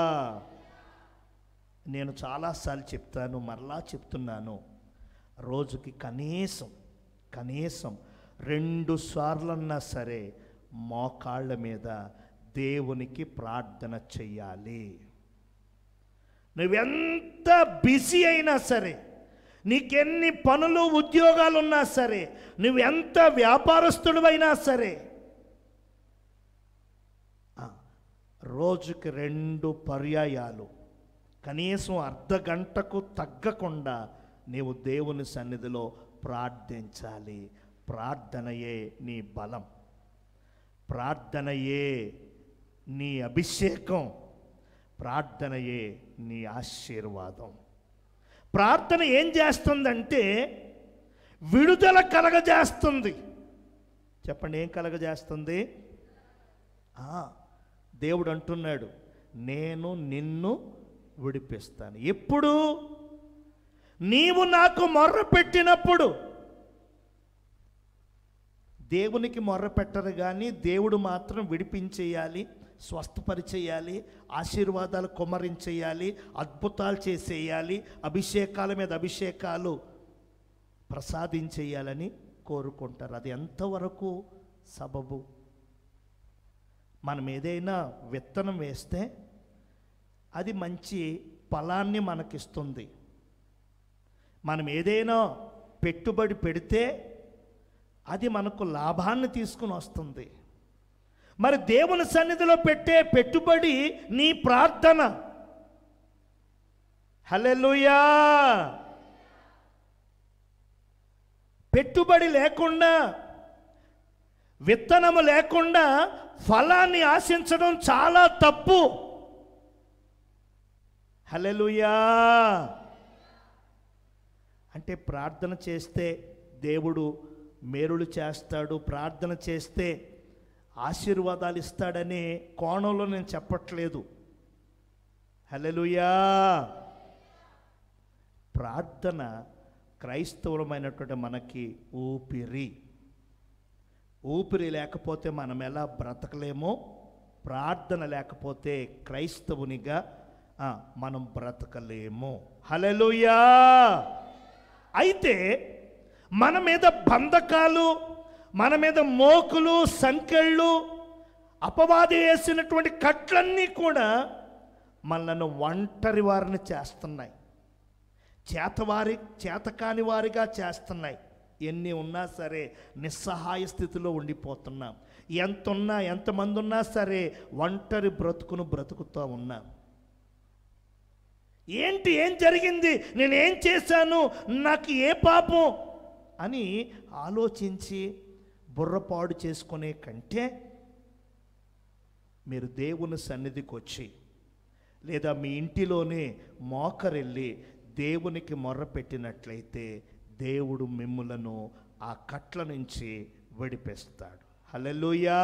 [SPEAKER 1] నేను చాలాసార్లు చెప్తాను మరలా చెప్తున్నాను రోజుకి కనీసం కనీసం రెండు సార్లన్నా సరే మోకాళ్ళ మీద దేవునికి ప్రార్థన చెయ్యాలి నువ్వెంత బిజీ అయినా సరే నీకెన్ని పనులు ఉద్యోగాలు ఉన్నా సరే నువ్వెంత వ్యాపారస్తుడివైనా సరే ఆ, రోజుకి రెండు పర్యాయాలు కనీసం అర్ధ గంటకు తగ్గకుండా నీవు దేవుని సన్నిధిలో ప్రార్థించాలి ప్రార్థనయే నీ బలం ప్రార్థనయే నీ అభిషేకం ప్రార్థనయే నీ ఆశీర్వాదం ప్రార్థన ఏం చేస్తుందంటే విడుదల కలగజేస్తుంది చెప్పండి ఏం కలగజేస్తుంది ఆ, దేవుడు అంటున్నాడు నేను నిన్ను విడిపిస్తాను ఎప్పుడు నీవు నాకు మొర్ర పెట్టినప్పుడు దేవునికి మొర్ర పెట్టరు కానీ దేవుడు మాత్రం విడిపించేయాలి స్వస్థపరిచేయాలి ఆశీర్వాదాలు కుమ్మరించేయాలి అద్భుతాలు చేసేయాలి అభిషేకాల మీద అభిషేకాలు ప్రసాదించేయాలని కోరుకుంటారు అది ఎంతవరకు సబబు మనం ఏదైనా విత్తనం వేస్తే అది మంచి ఫలాన్ని మనకిస్తుంది మనం ఏదైనా పెట్టుబడి పెడితే అది మనకు లాభాన్ని తీసుకుని వస్తుంది మరి దేవుని సన్నిధిలో పెట్టే పెట్టుబడి నీ ప్రార్థన హల్లెలూయా పెట్టుబడి లేకుండా విత్తనము లేకుండా ఫలాన్ని ఆశించడం చాలా తప్పు హల్లెలూయా అంటే ప్రార్థన చేస్తే దేవుడు మేలులు చేస్తాడు ప్రార్థన చేస్తే ఆశీర్వాదాలు ఇస్తాడనే కోణంలో నేను చెప్పట్లేదు హల్లెలూయా ప్రార్థన క్రైస్తవులమైనటువంటి మనకి ఊపిరి ఊపిరి లేకపోతే మనం ఎలా బ్రతకలేమో ప్రార్థన లేకపోతే క్రైస్తవునిగా ఆ, మనం బ్రతకలేము హలెలుయా అయితే మన మీద బంధకాలు మన మీద మోకులు సంకెళ్ళు అపవాది వేసినటువంటి కట్లన్నీ కూడా మనల్ని ఒంటరి వారిని చేస్తున్నాయి చేతవారి చేతకాని వారిగా చేస్తున్నాయి ఎన్ని ఉన్నా సరే నిస్సహాయ స్థితిలో ఉండిపోతున్నాం ఎంత ఉన్నా ఎంతమంది ఉన్నా సరే ఒంటరి బ్రతుకును బ్రతుకుతూ ఉన్నాం ఏంటి ఏం జరిగింది నేను ఏం చేశాను నాకు ఏ పాపం అని ఆలోచించి బుర్రపాడు చేసుకునే కంటే మీరు దేవుని సన్నిధికి వచ్చి లేదా మీ ఇంటిలోనే మోకరెళ్ళి దేవునికి మొర్ర పెట్టినట్లయితే దేవుడు మిమ్ములను ఆ కట్ల నుంచి విడిపిస్తాడు హలెలుయా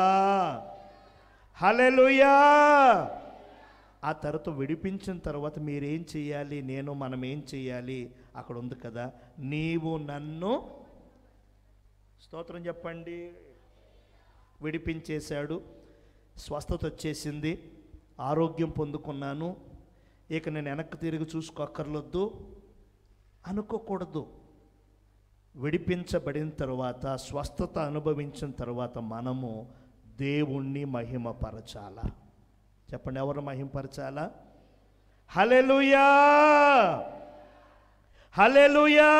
[SPEAKER 1] హలెలుయా ఆ తర్వాత విడిపించిన తర్వాత మీరేం చేయాలి నేను మనం ఏం చేయాలి అక్కడ ఉంది కదా నీవు నన్ను స్తోత్రం చెప్పండి విడిపించేశాడు స్వస్థత వచ్చేసింది ఆరోగ్యం పొందుకున్నాను ఇక నేను వెనక్కి తిరిగి చూసుకోక్కర్లొద్దు అనుకోకూడదు విడిపించబడిన తర్వాత స్వస్థత అనుభవించిన తర్వాత మనము దేవుణ్ణి మహిమపరచాలా చెప్పండి ఎవరు మహిమపరచాలా హలెలుయా హలెలుయా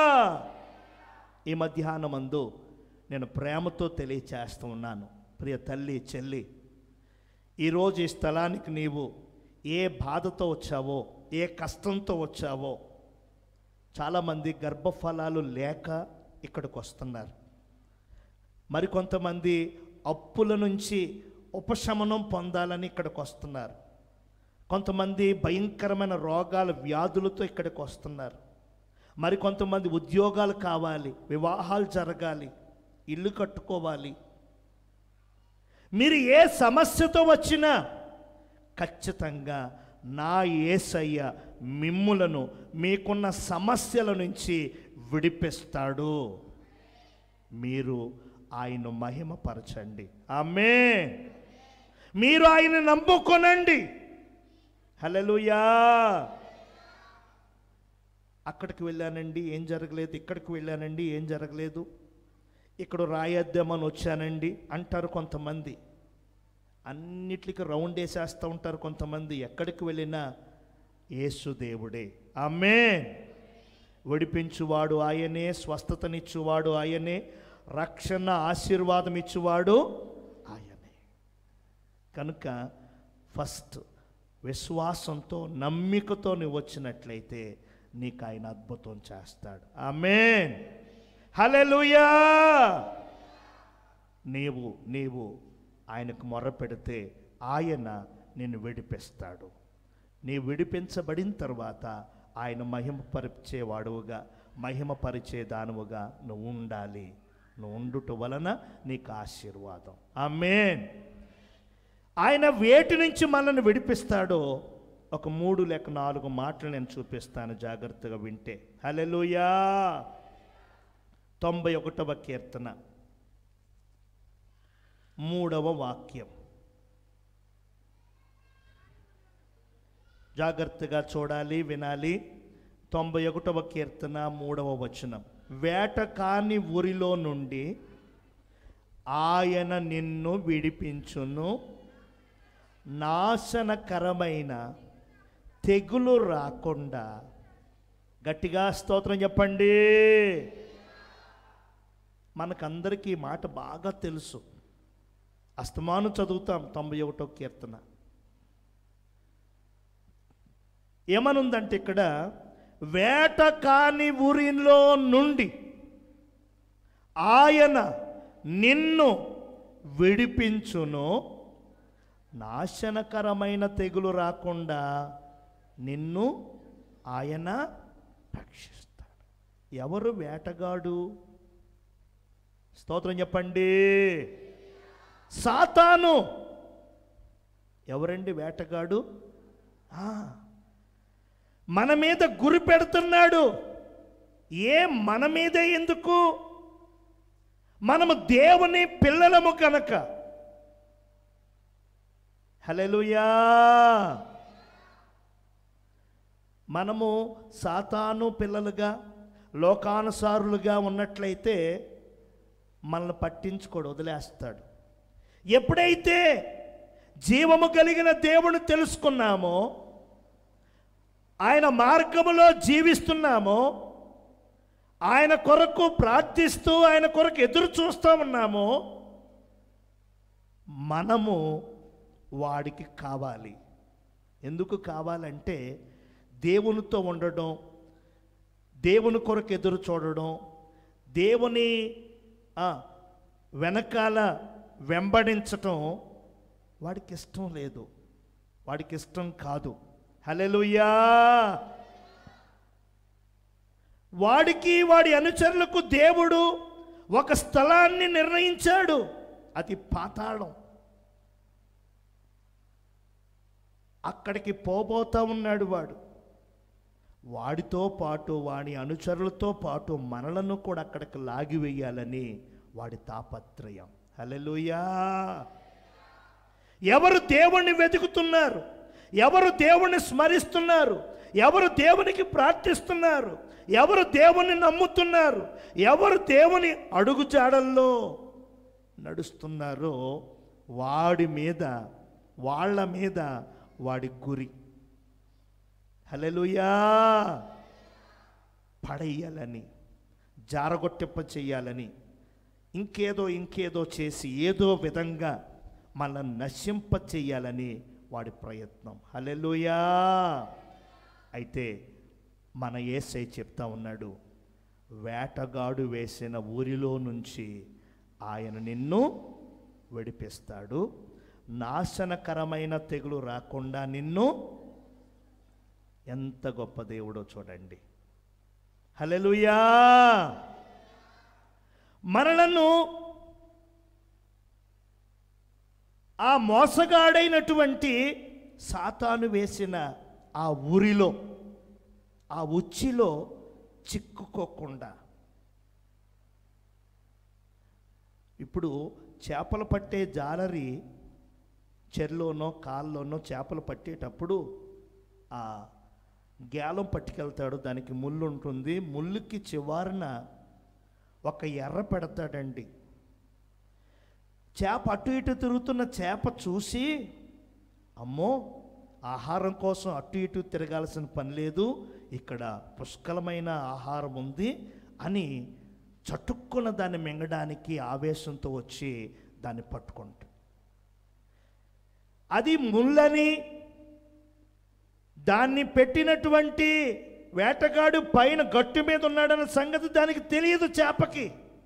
[SPEAKER 1] ఈ మధ్యాహ్నమందు నేను ప్రేమతో తెలియచేస్తూ ఉన్నాను ప్రియ తల్లి చెల్లి ఈరోజు ఈ స్థలానికి నీవు ఏ బాధతో వచ్చావో ఏ కష్టంతో వచ్చావో చాలామంది గర్భఫలాలు లేక ఇక్కడికి వస్తున్నారు మరికొంతమంది అప్పుల నుంచి ఉపశమనం పొందాలని ఇక్కడికి వస్తున్నారు కొంతమంది భయంకరమైన రోగాల వ్యాధులతో ఇక్కడికి వస్తున్నారు మరికొంతమంది ఉద్యోగాలు కావాలి వివాహాలు జరగాలి ఇల్లు కట్టుకోవాలి మీరు ఏ సమస్యతో వచ్చినా ఖచ్చితంగా నా ఏసయ్య మిమ్ములను మీకున్న సమస్యల నుంచి విడిపిస్తాడు మీరు ఆయన మహిమపరచండి ఆమె మీరు ఆయన నమ్ముకొనండి హల్లెలూయా అక్కడికి వెళ్ళానండి ఏం జరగలేదు ఇక్కడికి వెళ్ళానండి ఏం జరగలేదు ఇక్కడ రాయద్దామని వచ్చానండి అంటారు కొంతమంది అన్నిటికీ రౌండ్ వేసేస్తూ ఉంటారు కొంతమంది ఎక్కడికి వెళ్ళినా యేసు దేవుడే ఆమె విడిపించువాడు ఆయనే స్వస్థతనిచ్చువాడు ఆయనే రక్షణ ఆశీర్వాదం ఇచ్చువాడు ఆయనే కనుక ఫస్ట్ విశ్వాసంతో నమ్మికతో నువ్వు వచ్చినట్లయితే నీకు ఆయన అద్భుతం చేస్తాడు ఆమెన్ హల్లెలూయా నీవు నీవు ఆయనకు మొర్ర పెడితే ఆయన నిన్ను విడిపిస్తాడు నీ విడిపించబడిన తర్వాత ఆయన మహిమపరిచేవాడువుగా మహిమపరిచే దానువుగా నువ్వు ఉండాలి నువ్వు ఉండుట వలన నీకు ఆశీర్వాదం ఆమెన్ ఆయన వేటి నుంచి మనల్ని విడిపిస్తాడో ఒక మూడు లేక నాలుగు మాటలు నేను చూపిస్తాను జాగ్రత్తగా వింటే హల్లెలూయా తొంభై ఒకటవ కీర్తన మూడవ వాక్యం జాగ్రత్తగా చూడాలి వినాలి తొంభై ఒకటవ కీర్తన మూడవ వచనం వేట కాని ఊరిలో నుండి ఆయన నిన్ను విడిపించును నాశనకరమైన తెగులు రాకుండా గట్టిగా స్తోత్రం చెప్పండి మనకందరికీ ఈ మాట బాగా తెలుసు అస్తమాను చదువుతాం తొంభై ఒకటో కీర్తన ఏమనుందంటే ఇక్కడ వేట కాని ఊరిలో నుండి ఆయన నిన్ను విడిపించును నాశనకరమైన తెగులు రాకుండా నిన్ను ఆయన రక్షిస్తాడు ఎవరు వేటగాడు స్తోత్రం చెప్పండి సాతాను ఎవరండి వేటగాడు ఆ, మన మీద గురి పెడుతున్నాడు ఏ మన మీదే ఎందుకు మనము దేవుని పిల్లలము కనుక హల్లెలూయా మనము సాతాను పిల్లలుగా లోకానుసారులుగా ఉన్నట్లయితే మనల్ని పట్టించుకోడు వదిలేస్తాడు ఎప్పుడైతే జీవము కలిగిన దేవుని తెలుసుకున్నామో ఆయన మార్గములో జీవిస్తున్నామో ఆయన కొరకు ప్రార్థిస్తూ ఆయన కొరకు ఎదురు చూస్తూ ఉన్నామో మనము వాడికి కావాలి ఎందుకు కావాలంటే దేవునితో ఉండడం దేవుని కొరకు ఎదురు చూడడం దేవుని ఆ, వెనకాల వెంబడించటం వాడికి ఇష్టం లేదు వాడికి ఇష్టం కాదు హల్లెలూయా వాడికి వాడి అనుచరులకు దేవుడు ఒక స్థలాన్ని నిర్ణయించాడు అది పాతాళం అక్కడికి పోబోతా ఉన్నాడు వాడు వాడితో పాటు వాడి అనుచరులతో పాటు మనలను కూడా అక్కడికి లాగివేయాలని వాడి తాపత్రయం హల్లెలూయా ఎవరు దేవుణ్ణి వెతుకుతున్నారు ఎవరు దేవుణ్ణి స్మరిస్తున్నారు ఎవరు దేవునికి ప్రార్థిస్తున్నారు ఎవరు దేవుని నమ్ముతున్నారు ఎవరు దేవుని అడుగుజాడల్లో నడుస్తున్నారో వాడి మీద వాళ్ళ మీద వాడి గురి హల్లెలూయా పడేయాలని జారగొట్టింప చెయ్యాలని ఇంకేదో ఇంకేదో చేసి ఏదో విధంగా మనల్ని నశింప చెయ్యాలని వాడి ప్రయత్నం హల్లెలూయా అయితే మన ఏసై చెప్తా ఉన్నాడు వేటగాడు వేసిన ఊరిలో నుంచి ఆయన నిన్ను విడిపిస్తాడు నాశనకరమైన తెగులు రాకుండా నిన్ను ఎంత గొప్ప దేవుడో చూడండి హల్లెలూయా మనలను ఆ మోసగాడైనటువంటి సాతాను వేసిన ఆ ఊరిలో ఆ ఉచ్చిలో చిక్కుకోకుండా ఇప్పుడు చేపలు పట్టే జాలరి చెర్లోనో కాల్లోనో చేపలు పట్టేటప్పుడు ఆ గేలం పట్టుకెళ్తాడు దానికి ముళ్ళు ఉంటుంది ముళ్ళుకి చివారన ఒక ఎర్ర పెడతాడండి చేప అటు ఇటు తిరుగుతున్న చేప చూసి అమ్మో ఆహారం కోసం అటు ఇటు తిరగాల్సిన పని లేదు ఇక్కడ పుష్కలమైన ఆహారం ఉంది అని చటుక్కున దాన్ని మింగడానికి ఆవేశంతో వచ్చి దాన్ని పట్టుకుంటాడు అది ముళ్ళని దాన్ని పెట్టినటువంటి వేటగాడు పైన గట్టు మీద ఉన్నాడన్న సంగతి దానికి తెలియదు చేపకి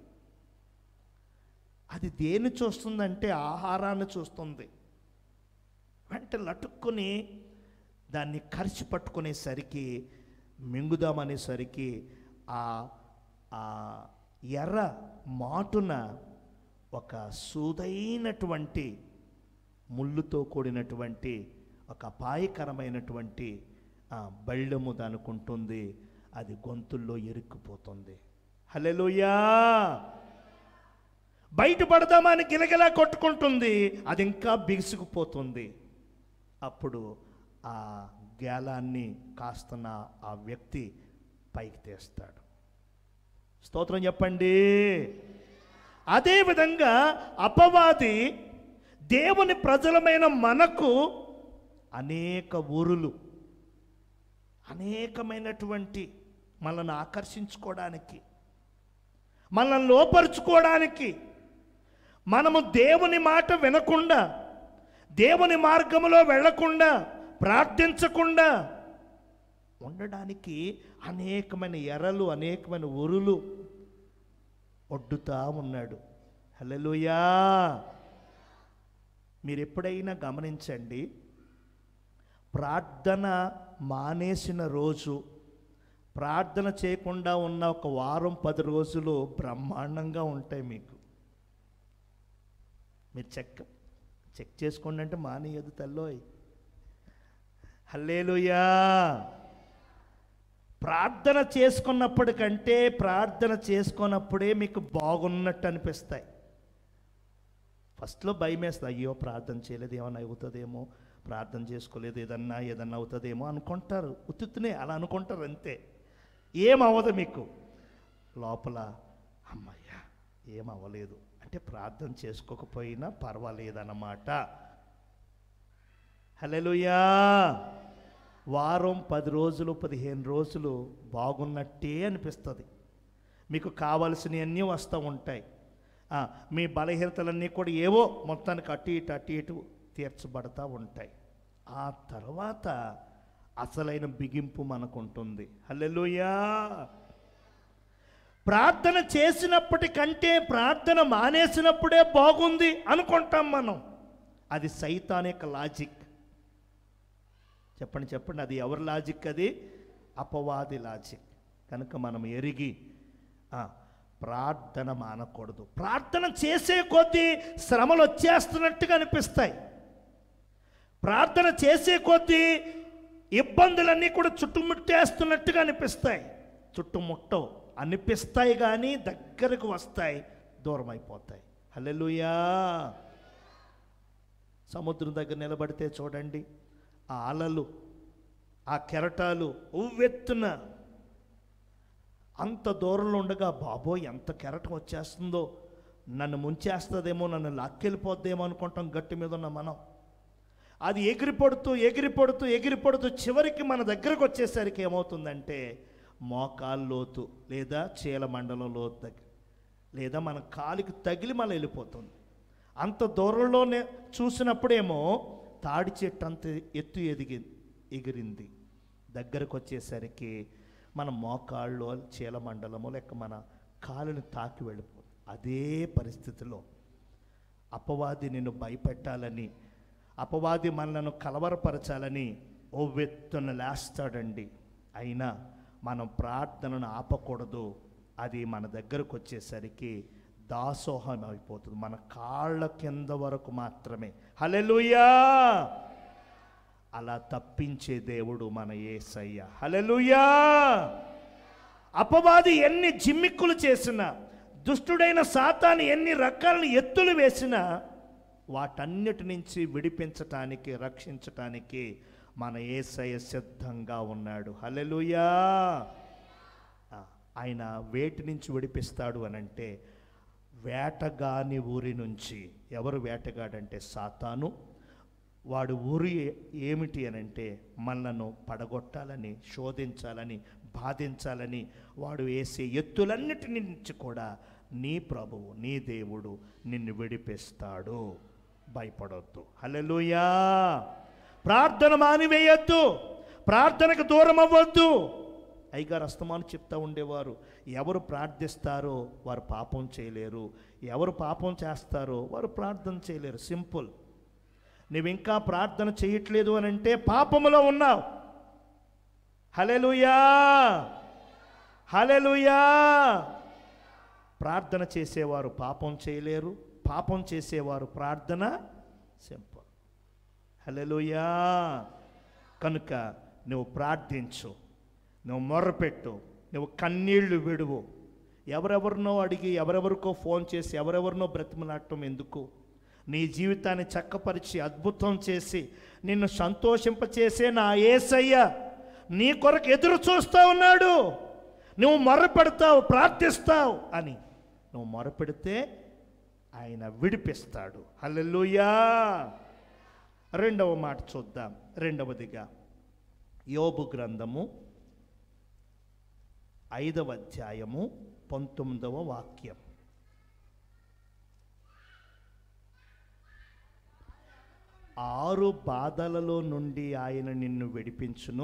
[SPEAKER 1] అది దేన్ని చూస్తుందంటే ఆహారాన్ని చూస్తుంది వెంట లటుక్కుని దాన్ని కరిచి పట్టుకునేసరికి మింగుదామనేసరికి ఆ ఆ ఎర్ర మాటున ఒక సూదైనటువంటి ముళ్ళుతో కూడినటువంటి ఒక అపాయకరమైనటువంటి ఆ, బళ్ళెము దానుకుంటుంది అది గొంతుల్లో ఎరుక్కుపోతుంది హల్లెలూయా బయటపడదామని గిలగిలా కొట్టుకుంటుంది అది ఇంకా బిగుసుకుపోతుంది అప్పుడు ఆ గేలాన్ని కాస్తున్న ఆ వ్యక్తి పైకి తీస్తాడు స్తోత్రం చెప్పండి అదేవిధంగా అపవాది దేవుని ప్రజలమైన మనకు అనేక ఊరులు అనేకమైనటువంటి మనల్ని ఆకర్షించుకోవడానికి మనల్ని లోపరుచుకోవడానికి మనము దేవుని మాట వినకుండా దేవుని మార్గములో వెళ్ళకుండా ప్రార్థించకుండా ఉండడానికి అనేకమైన ఎర్రలు అనేకమైన ఉరులు ఒడ్డుతా ఉన్నాడు హల్లెలూయా మీరు ఎప్పుడైనా గమనించండి ప్రార్థన మానేసిన రోజు ప్రార్థన చేయకుండా ఉన్న ఒక వారం పది రోజులు బ్రహ్మాండంగా ఉంటాయి మీకు మీరు చెక్ చెక్ చేసుకోండి అంటే మానేయదు తల్లోయ్ హల్లేలుయా ప్రార్థన చేసుకున్నప్పటికంటే ప్రార్థన చేసుకున్నప్పుడే మీకు బాగున్నట్టు అనిపిస్తాయి ఫస్ట్లో భయం వేస్తుంది అయ్యో ప్రార్థన చేయలేదు ఏమన్నా అవుతుందేమో ప్రార్థన చేసుకోలేదు ఏదన్నా ఏదన్నా అవుతుందేమో అనుకుంటారు ఉత్తునే అలా అనుకుంటారు అంతే ఏం అవ్వదు మీకు లోపల అమ్మయ్యా ఏం అవ్వలేదు అంటే ప్రార్థన చేసుకోకపోయినా పర్వాలేదన్నమాట హలోయా వారం పది రోజులు పదిహేను రోజులు బాగున్నట్టే అనిపిస్తుంది మీకు కావలసినవన్నీ వస్తూ ఉంటాయి ఆ, మీ బలహీనతలన్నీ కూడా ఏవో మొత్తానికి అటు ఇటు అటు ఇటు తీర్చబడతా ఉంటాయి ఆ తర్వాత అసలైన బిగింపు మనకు ఉంటుంది హల్లెలూయా ప్రార్థన చేసినప్పటికంటే ప్రార్థన మానేసినప్పుడే బాగుంది అనుకుంటాం మనం అది సైతాన్ యొక్క లాజిక్ చెప్పండి చెప్పండి అది ఎవరి లాజిక్ అది అపవాది లాజిక్ కనుక మనం ఎరిగి ఆ, ప్రార్థన మానకూడదు ప్రార్థన చేసే కొద్దీ శ్రమలు వచ్చేస్తున్నట్టుగా అనిపిస్తాయి ప్రార్థన చేసే కొద్దీ ఇబ్బందులన్నీ కూడా చుట్టుముట్టేస్తున్నట్టుగా అనిపిస్తాయి చుట్టుముట్టవు అనిపిస్తాయి కానీ దగ్గరకు వస్తాయి దూరం అయిపోతాయి హల్లెలూయా సముద్రం దగ్గర నిలబడితే చూడండి ఆ అలలు ఆ కెరటాలు ఉవ్వెత్తున అంత దూరంలో ఉండగా బాబోయ్ ఎంత కెరటం వచ్చేస్తుందో నన్ను ముంచేస్తుందేమో నన్ను లాక్కెళ్ళిపోద్దేమో అనుకుంటాం గట్టి మీద ఉన్న మనం అది ఎగిరిపడుతూ ఎగిరిపడుతూ ఎగిరిపడుతూ చివరికి మన దగ్గరకు వచ్చేసరికి ఏమవుతుందంటే మోకాలు లోతు లేదా చీల మండలం లోతు దగ్గర లేదా మన కాలికి తగిలి మళ్ళీ వెళ్ళిపోతుంది అంత దూరంలోనే చూసినప్పుడేమో తాడి చెట్టు అంత ఎత్తు ఎదిగి ఎగిరింది దగ్గరకు వచ్చేసరికి మన మోకాళ్ళు చీల మండలము లేక మన కాలుని తాకి వెళ్ళిపోతుంది అదే పరిస్థితిలో అపవాది నిన్ను భయపెట్టాలని అపవాది మనలను కలవరపరచాలని ఓ వెత్తున లేస్తాడండి అయినా మనం ప్రార్థనను ఆపకూడదు అది మన దగ్గరకు వచ్చేసరికి దాసోహం అయిపోతుంది మన కాళ్ళ కింద వరకు మాత్రమే హలెలుయా అలా తప్పించే దేవుడు మన ఏసయ్య హలెలుయా అపవాది ఎన్ని జిమ్మిక్కులు చేసినా దుష్టుడైన సాతాను ఎన్ని రకాల ఎత్తులు వేసినా వాటన్నిటి నుంచి విడిపించటానికి రక్షించటానికి మన ఏసయ్య సిద్ధంగా ఉన్నాడు హలెలుయా ఆ, ఆయన వేటి నుంచి విడిపిస్తాడు అని అంటే వేటగాని ఊరి నుంచి ఎవరు వేటగాడంటే సాతాను వాడు ఊరి ఏమిటి అని అంటే మనలను పడగొట్టాలని శోధించాలని బాధించాలని వాడు వేసే ఎత్తులన్నిటి నుంచి కూడా నీ ప్రభువు నీ దేవుడు నిన్ను విడిపిస్తాడు భయపడొద్దు హల్లెలూయా ప్రార్థన మానివేయొద్దు ప్రార్థనకు దూరం అవ్వద్దు అయ్యగారు అస్తమాను చెప్తా ఉండేవారు ఎవరు ప్రార్థిస్తారో వారు పాపం చేయలేరు ఎవరు పాపం చేస్తారో వారు ప్రార్థన చేయలేరు సింపుల్ నువ్వు ఇంకా ప్రార్థన చేయట్లేదు అని అంటే పాపములో ఉన్నావు హలెలుయా హలెలుయా ప్రార్థన చేసేవారు పాపం చేయలేరు పాపం చేసేవారు ప్రార్థన సింపుల్ హలెలుయా కనుక నువ్వు ప్రార్థించు నువ్వు మొర్రపెట్టు నువ్వు కన్నీళ్లు విడువు ఎవరెవరినో అడిగి ఎవరెవరికో ఫోన్ చేసి ఎవరెవరినో బ్రతిమలాడటం ఎందుకు నీ జీవితాన్ని చక్కపరిచి అద్భుతం చేసి నిన్ను సంతోషింపచేసే నా ఏసయ్య నీ కొరకు ఎదురు చూస్తూ ఉన్నాడు నువ్వు మొరపెడతావు ప్రార్థిస్తావు అని నువ్వు మొరపెడితే ఆయన విడిపిస్తాడు హల్లెలూయా రెండవ మాట చూద్దాం రెండవదిగా యోబు గ్రంథము ఐదవ అధ్యాయము పంతొమ్మిదవ వాక్యం ఆరు బాధలలో నుండి ఆయన నిన్ను విడిపించును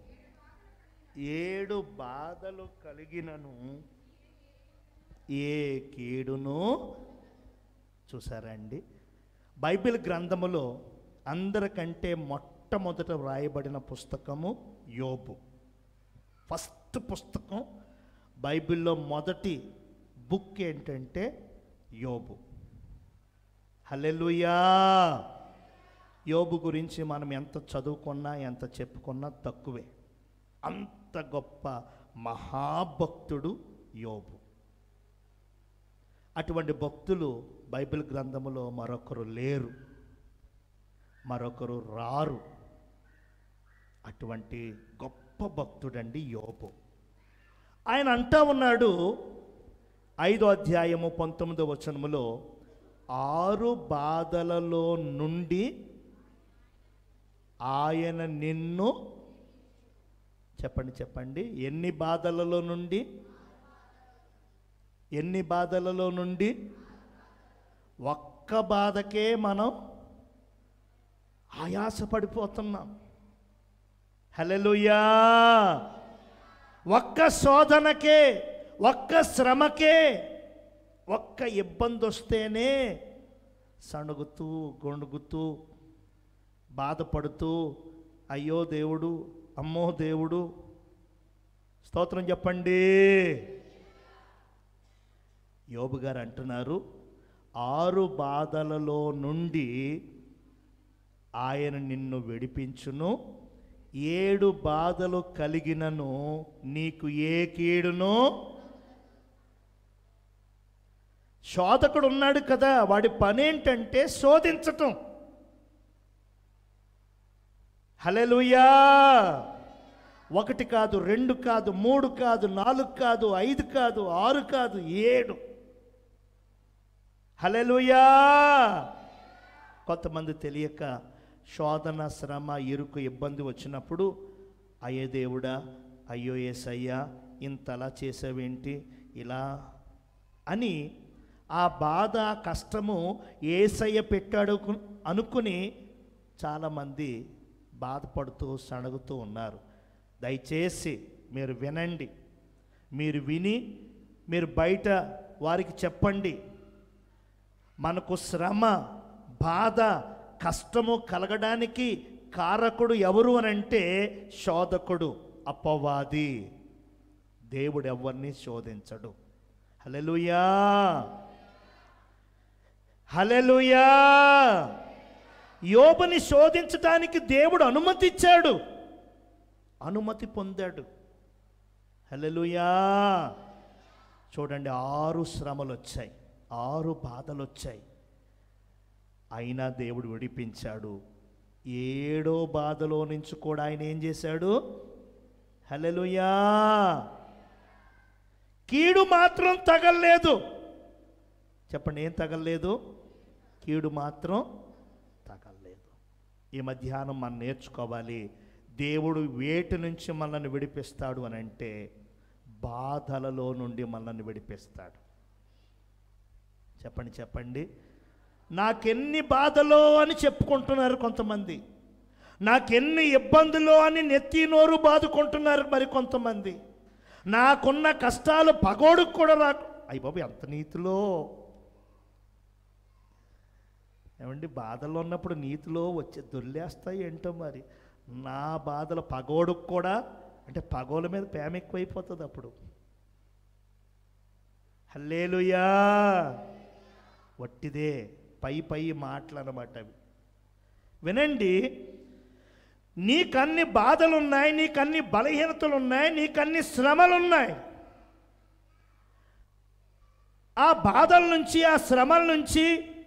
[SPEAKER 1] ఏడు బాధలు కలిగినను ఏ కీడును చూసారండి బైబిల్ గ్రంథములో అందరికంటే మొట్టమొదట వ్రాయబడిన పుస్తకము యోబు ఫస్ట్ పుస్తకం బైబిల్లో మొదటి బుక్ ఏంటంటే యోబు హల్లెలూయా యోబు గురించి మనం ఎంత చదువుకున్నా ఎంత చెప్పుకున్నా తక్కువే అంత గొప్ప మహాభక్తుడు యోబు అటువంటి భక్తులు బైబిల్ గ్రంథములో మరొకరు లేరు మరొకరు రారు అటువంటి గొప్ప భక్తుడండి యోబు ఆయన అంటా ఉన్నాడు ఐదో అధ్యాయము పంతొమ్మిదో వచనములో ఆరు బాధలలో నుండి ఆయన నిన్ను చెప్పండి చెప్పండి ఎన్ని బాధలలో నుండి ఎన్ని బాధలలో నుండి ఒక్క బాధకే మనం ఆయాసపడిపోతున్నాం హల్లెలూయా ఒక్క శోధనకే ఒక్క శ్రమకే ఒక్క ఇబ్బంది వస్తేనే సణుగుతూ గొణుగుతూ బాధపడుతూ అయ్యో దేవుడు అమ్మో దేవుడు స్తోత్రం చెప్పండి యోబు గారు అంటున్నారు ఆరు బాధలలో నుండి ఆయన నిన్ను విడిపించును ఏడు బాధలు కలిగినను నీకు ఏ కీడును శోధకుడు ఉన్నాడు కదా వాడి పని ఏంటంటే శోధించటం హలెలుయా ఒకటి కాదు రెండు కాదు మూడు కాదు నాలుగు కాదు ఐదు కాదు ఆరు కాదు ఏడు హలెలుయా కొంతమంది తెలియక శోధన శ్రమ ఇరుకు ఇబ్బంది వచ్చినప్పుడు అయ్యే దేవుడా అయ్యో ఏసయ్యా ఇంతలా చేసావేంటి ఇలా అని ఆ బాధ ఆ కష్టము ఏసయ్య పెట్టాడు కు- అనుకుని చాలామంది బాధపడుతూ సణగుతూ ఉన్నారు దయచేసి మీరు వినండి మీరు విని మీరు బయట వారికి చెప్పండి మనకు శ్రమ బాధ కష్టము కలగడానికి కారకుడు ఎవరు అని అంటే శోధకుడు అపవాది దేవుడు ఎవరిని శోధించడు హలెలుయా హలెలుయా యోబుని శోధించడానికి దేవుడు అనుమతి ఇచ్చాడు అనుమతి పొందాడు హలెలుయా చూడండి ఆరు శ్రమలు వచ్చాయి ఆరు బాధలు వచ్చాయి అయినా దేవుడు విడిపించాడు ఏడో బాధలో నుంచి కూడా ఆయన ఏం చేశాడు హలెలుయా కీడు మాత్రం తగలలేదు చెప్పండి ఏం తగలలేదు కీడు మాత్రం తగలలేదు ఈ మధ్యాహ్నం మనం నేర్చుకోవాలి దేవుడు వేటి నుంచి మనల్ని విడిపిస్తాడు అని అంటే బాధలలో నుండి మనల్ని విడిపిస్తాడు చెప్పండి చెప్పండి నాకెన్ని బాధలో అని చెప్పుకుంటున్నారు కొంతమంది నాకెన్ని ఇబ్బందులు అని నెత్తి నోరు బాదుకుంటున్నారు మరి కొంతమంది నాకున్న కష్టాలు పగోడుకు కూడా రాకు అయ్యి బాబు ఎంత నీతిలో ఏమండి బాధల్లో ఉన్నప్పుడు నీతిలో వచ్చి దొల్లేస్తాయి ఏంటో మరి నా బాధలు పగోడుకు కూడా అంటే పగోల మీద ప్రేమ ఎక్కువైపోతుంది అప్పుడు హల్లేలుయా వట్టిదే పై పై మాటలు అన్నమాట అవి వినండి నీకన్ని బాధలున్నాయి నీకన్ని బలహీనతలు ఉన్నాయి నీకన్ని శ్రమలున్నాయి ఆ బాధల నుంచి ఆ శ్రమల నుంచి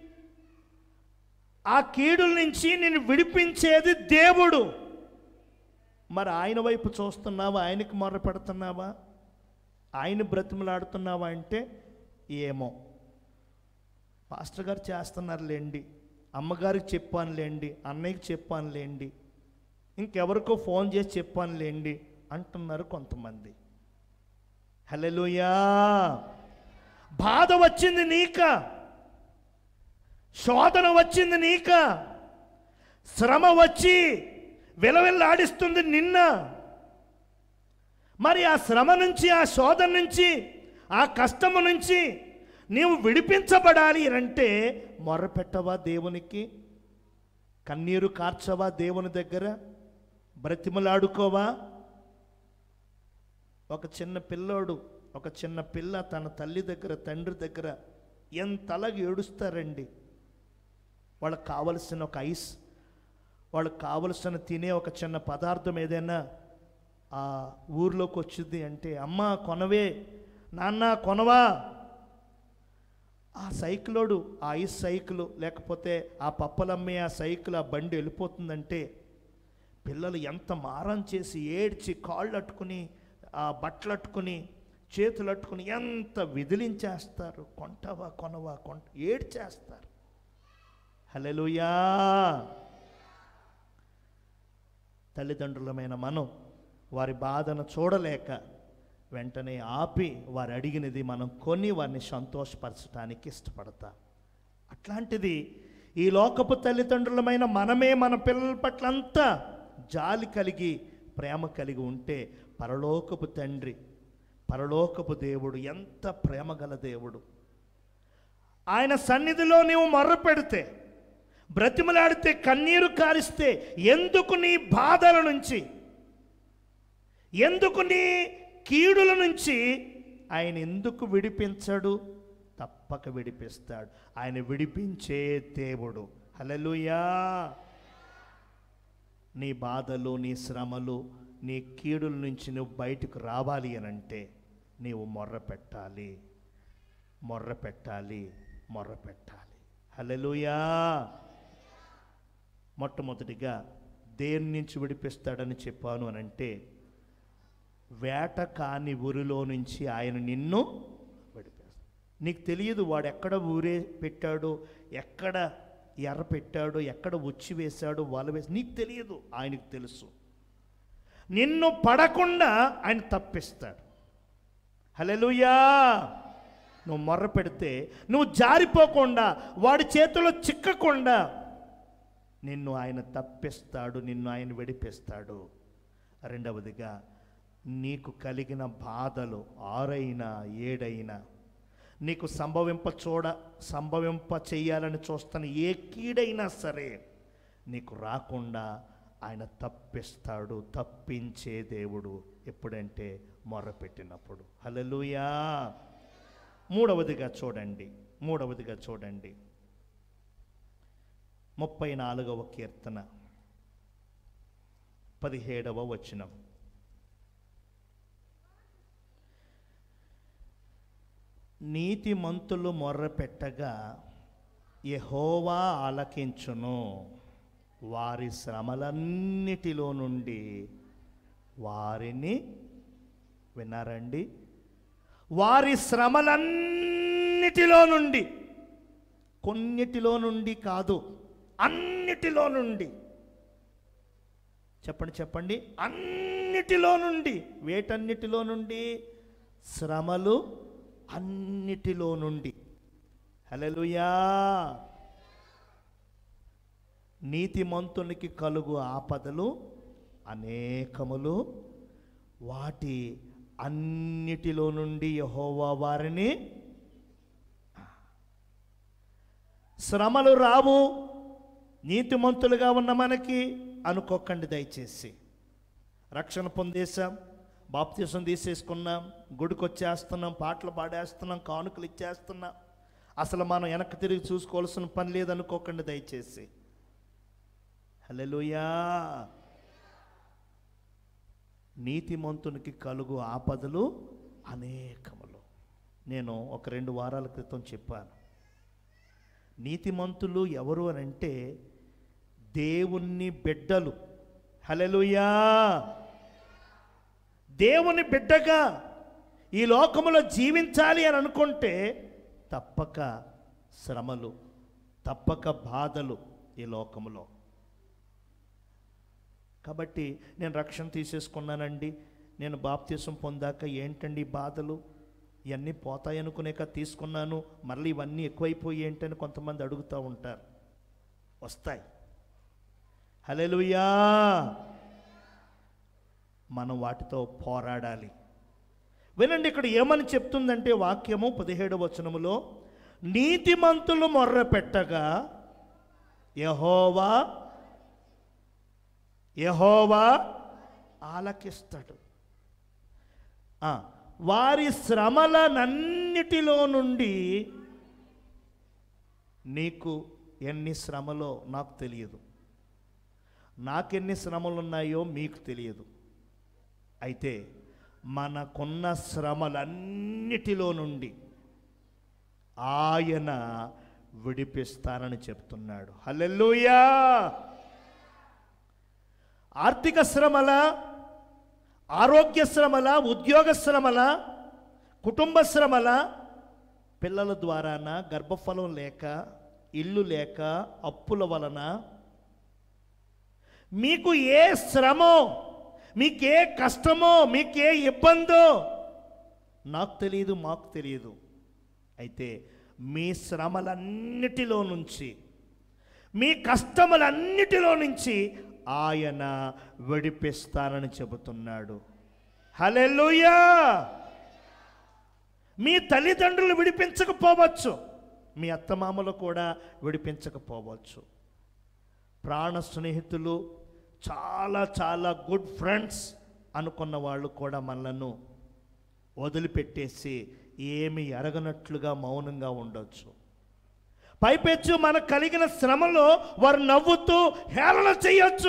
[SPEAKER 1] ఆ కీడుల నుంచి నేను విడిపించేది దేవుడు మరి ఆయన వైపు చూస్తున్నావా ఆయనకి మొర్ర పెడుతున్నావా ఆయన బ్రతిమలాడుతున్నావా అంటే ఏమో పాస్టర్ గారు చేస్తున్నారులేండి అమ్మగారికి చెప్పానులేండి అన్నయ్యకి చెప్పానులేండి ఇంకెవరికో ఫోన్ చేసి చెప్పానులేండి అంటున్నారు కొంతమంది హల్లెలూయా బాధ వచ్చింది నీక శోధన వచ్చింది నీక శ్రమ వచ్చి విలవిల్లాడిస్తుంది నిన్న మరి ఆ శ్రమ నుంచి ఆ శోధన నుంచి ఆ కష్టము నుంచి నీవు విడిపించబడాలి అంటే మొరపెట్టవా దేవునికి కన్నీరు కార్చవా దేవుని దగ్గర బ్రతిమలాడుకోవా ఒక చిన్న పిల్లోడు ఒక చిన్న పిల్ల తన తల్లి దగ్గర తండ్రి దగ్గర ఎంతలాగా ఏడుస్తారండి వాళ్ళకి కావలసిన ఒక ఐస్ వాళ్ళకి కావలసిన తినే ఒక చిన్న పదార్థం ఏదైనా ఆ ఊర్లోకి వచ్చింది అంటే అమ్మ కొనవే నాన్న కొనవా ఆ సైకిలోడు ఆ ఐస్ సైకిల్ లేకపోతే ఆ పప్పలమ్మే ఆ సైకిల్ ఆ బండి వెళ్ళిపోతుందంటే పిల్లలు ఎంత మారం చేసి ఏడ్చి కాళ్ళు అట్టుకుని ఆ బట్టలు అట్టుకుని చేతులు అట్టుకుని ఎంత విదిలించేస్తారు కొంటవా కొనవా కొంట ఏడ్చేస్తారు హలెలుయా తల్లిదండ్రులమైన మనం వారి బాధను చూడలేక వెంటనే ఆపి వారు అడిగినది మనం కొని వారిని సంతోషపరచడానికి ఇష్టపడతాం అట్లాంటిది ఈ లోకపు తల్లిదండ్రులమైన మనమే మన పిల్లల పట్ల అంతా జాలి కలిగి ప్రేమ కలిగి ఉంటే పరలోకపు తండ్రి పరలోకపు దేవుడు ఎంత ప్రేమ గల దేవుడు ఆయన సన్నిధిలో నీవు మొర్ర పెడితే బ్రతిమలాడితే కన్నీరు కారిస్తే ఎందుకు నీ బాధల నుంచి ఎందుకు నీ కీడుల నుంచి ఆయన ఎందుకు విడిపించడు తప్పక విడిపిస్తాడు ఆయన విడిపించే దేవుడు హల్లెలూయా నీ బాధలు నీ శ్రమలు నీ కీడుల నుంచి నువ్వు బయటకు రావాలి అని అంటే నీవు మొర్ర పెట్టాలి మొర్ర పెట్టాలి మొర్ర పెట్టాలి హల్లెలూయా మొట్టమొదటిగా దేని నుంచి విడిపిస్తాడని చెప్పాను అని అంటే వేట కాని ఊరిలో నుంచి ఆయన నిన్ను విడిపిస్తాడు నీకు తెలియదు వాడు ఎక్కడ ఊరే పెట్టాడో ఎక్కడ ఎర్ర పెట్టాడో ఎక్కడ వచ్చి వేశాడో వల వేసి నీకు తెలియదు ఆయనకు తెలుసు నిన్ను పడకుండా ఆయన తప్పిస్తాడు హలెలుయా నువ్వు మొర్ర పెడితే నువ్వు జారిపోకుండా వాడి చేతిలో చిక్కకుండా నిన్ను ఆయన తప్పిస్తాడు నిన్ను ఆయన విడిపిస్తాడు రెండవదిగా నీకు కలిగిన బాధలు ఆరైనా ఏడైనా నీకు సంభవింప చూడ సంభవింప చెయ్యాలని చూస్తున్న ఏ కీడైనా సరే నీకు రాకుండా ఆయన తప్పిస్తాడు తప్పించే దేవుడు ఎప్పుడంటే మొర్రపెట్టినప్పుడు హల్లెలూయా మూడవదిగా చూడండి మూడవదిగా చూడండి ముప్పై నాలుగవ కీర్తన పదిహేడవ వచనం నీతిమంతులు మొర్రపెట్టగా యెహోవా ఆలకించును వారి శ్రమలన్నిటిలో నుండి వారిని విన్నారండి వారి శ్రమలన్నిటిలో నుండి కొన్నిటిలో నుండి కాదు అన్నిటిలో నుండి చెప్పండి చెప్పండి అన్నిటిలో నుండి వేటన్నిటిలో నుండి శ్రమలు అన్నిటిలో నుండి హల్లెలూయా నీతిమంతునికి కలుగు ఆపదలు అనేకములు వాటి అన్నిటిలో నుండి యెహోవా వారిని శ్రమలు రావు నీతిమంతులుగా ఉన్న మనకి అనుకోకండి దయచేసి రక్షణ పొందేశాం బాప్తీసం తీసేసుకున్నాం గుడికి వచ్చేస్తున్నాం పాటలు పాడేస్తున్నాం కానుకలు ఇచ్చేస్తున్నాం అసలు మనం వెనక్కి తిరిగి చూసుకోవాల్సిన పని లేదనుకోకండి దయచేసి హల్లెలూయా నీతిమంతునికి కలుగు ఆపదలు అనేకములు నేను ఒక రెండు వారాల క్రితం చెప్పాను నీతిమంతులు ఎవరు అని అంటే దేవుని బిడ్డలు హల్లెలూయా దేవుని బిడ్డగా ఈ లోకములో జీవించాలి అని అనుకుంటే తప్పక శ్రమలు తప్పక బాధలు ఈ లోకములో కాబట్టి నేను రక్షణ తీసేసుకున్నానండి నేను బాప్తీసం పొందాక ఏంటండి ఈ బాధలు ఇవన్నీ పోతాయనుకునేక తీసుకున్నాను మళ్ళీ ఇవన్నీ ఎక్కువైపోయి ఏంటని కొంతమంది అడుగుతూ ఉంటారు వస్తాయి హల్లెలూయా మనం వాటితో పోరాడాలి వినండి ఇక్కడ ఏమని చెప్తుందంటే వాక్యము పదిహేడు వచనములో నీతిమంతులు మొర్ర పెట్టగా యహోవా యహోవా ఆలకిస్తాడు ఆ, వారి శ్రమలనన్నిటిలో నుండి నీకు ఎన్ని శ్రమలో నాకు తెలియదు నాకెన్ని శ్రమలు ఉన్నాయో మీకు తెలియదు అయితే మనకున్న శ్రమలన్నిటిలో నుండి ఆయన విడిపిస్తానని చెప్తున్నాడు హల్లెలూయా ఆర్థిక శ్రమల ఆరోగ్య శ్రమల ఉద్యోగ శ్రమల కుటుంబ శ్రమల పిల్లల ద్వారాన గర్భఫలం లేక ఇల్లు లేక అప్పుల వలన మీకు ఏ శ్రమో మీకే కష్టమో మీకే ఇబ్బందో నాకు తెలియదు మాకు తెలియదు అయితే మీ శ్రమలన్నిటిలో నుంచి మీ కష్టములన్నిటిలో నుంచి ఆయన విడిపిస్తానని చెబుతున్నాడు హల్లెలూయా మీ తల్లిదండ్రులు విడిపించకపోవచ్చు మీ అత్తమామలు కూడా విడిపించకపోవచ్చు ప్రాణ స్నేహితులు చాలా చాలా గుడ్ ఫ్రెండ్స్ అనుకున్న వాళ్ళు కూడా మనలను వదిలిపెట్టేసి ఏమి ఎరగనట్లుగా మౌనంగా ఉండొచ్చు పైపెచ్చు మనకు కలిగిన శ్రమలో వారు నవ్వుతూ హేళన చేయొచ్చు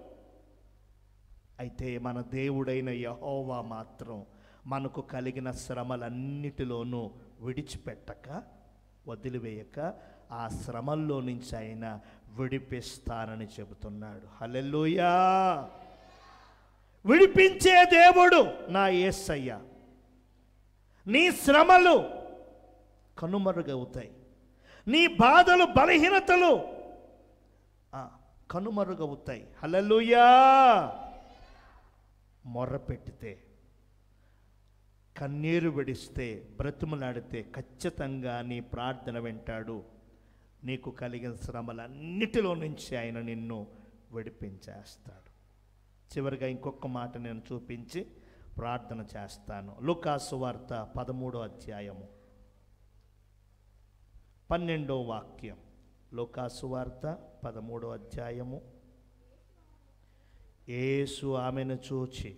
[SPEAKER 1] అయితే మన దేవుడైన యహోవా మాత్రం మనకు కలిగిన శ్రమలన్నిటిలోనూ విడిచిపెట్టక వదిలివేయక ఆ శ్రమల్లో నుంచి ఆయన విడిపిస్తానని చెబుతున్నాడు హల్లెలూయా విడిపించే దేవుడు నా యేసయ్య నీ శ్రమలు కనుమరుగవుతాయి నీ బాధలు బలహీనతలు ఆ, కనుమరుగవుతాయి హల్లెలూయా మొర్రపెట్టితే కన్నీరు విడిస్తే బ్రతుములాడితే ఖచ్చితంగా నీ ప్రార్థన వింటాడు నీకు కలిగిన శ్రమలన్నిటిలో నుంచి ఆయన నిన్ను విడిపించేస్తాడు చివరిగా ఇంకొక మాట నేను చూపించి ప్రార్థన చేస్తాను లుకాసు వార్త పదమూడో అధ్యాయము పన్నెండో వాక్యం లోకాసు వార్త పదమూడో అధ్యాయము యేసు ఆమెను చూచి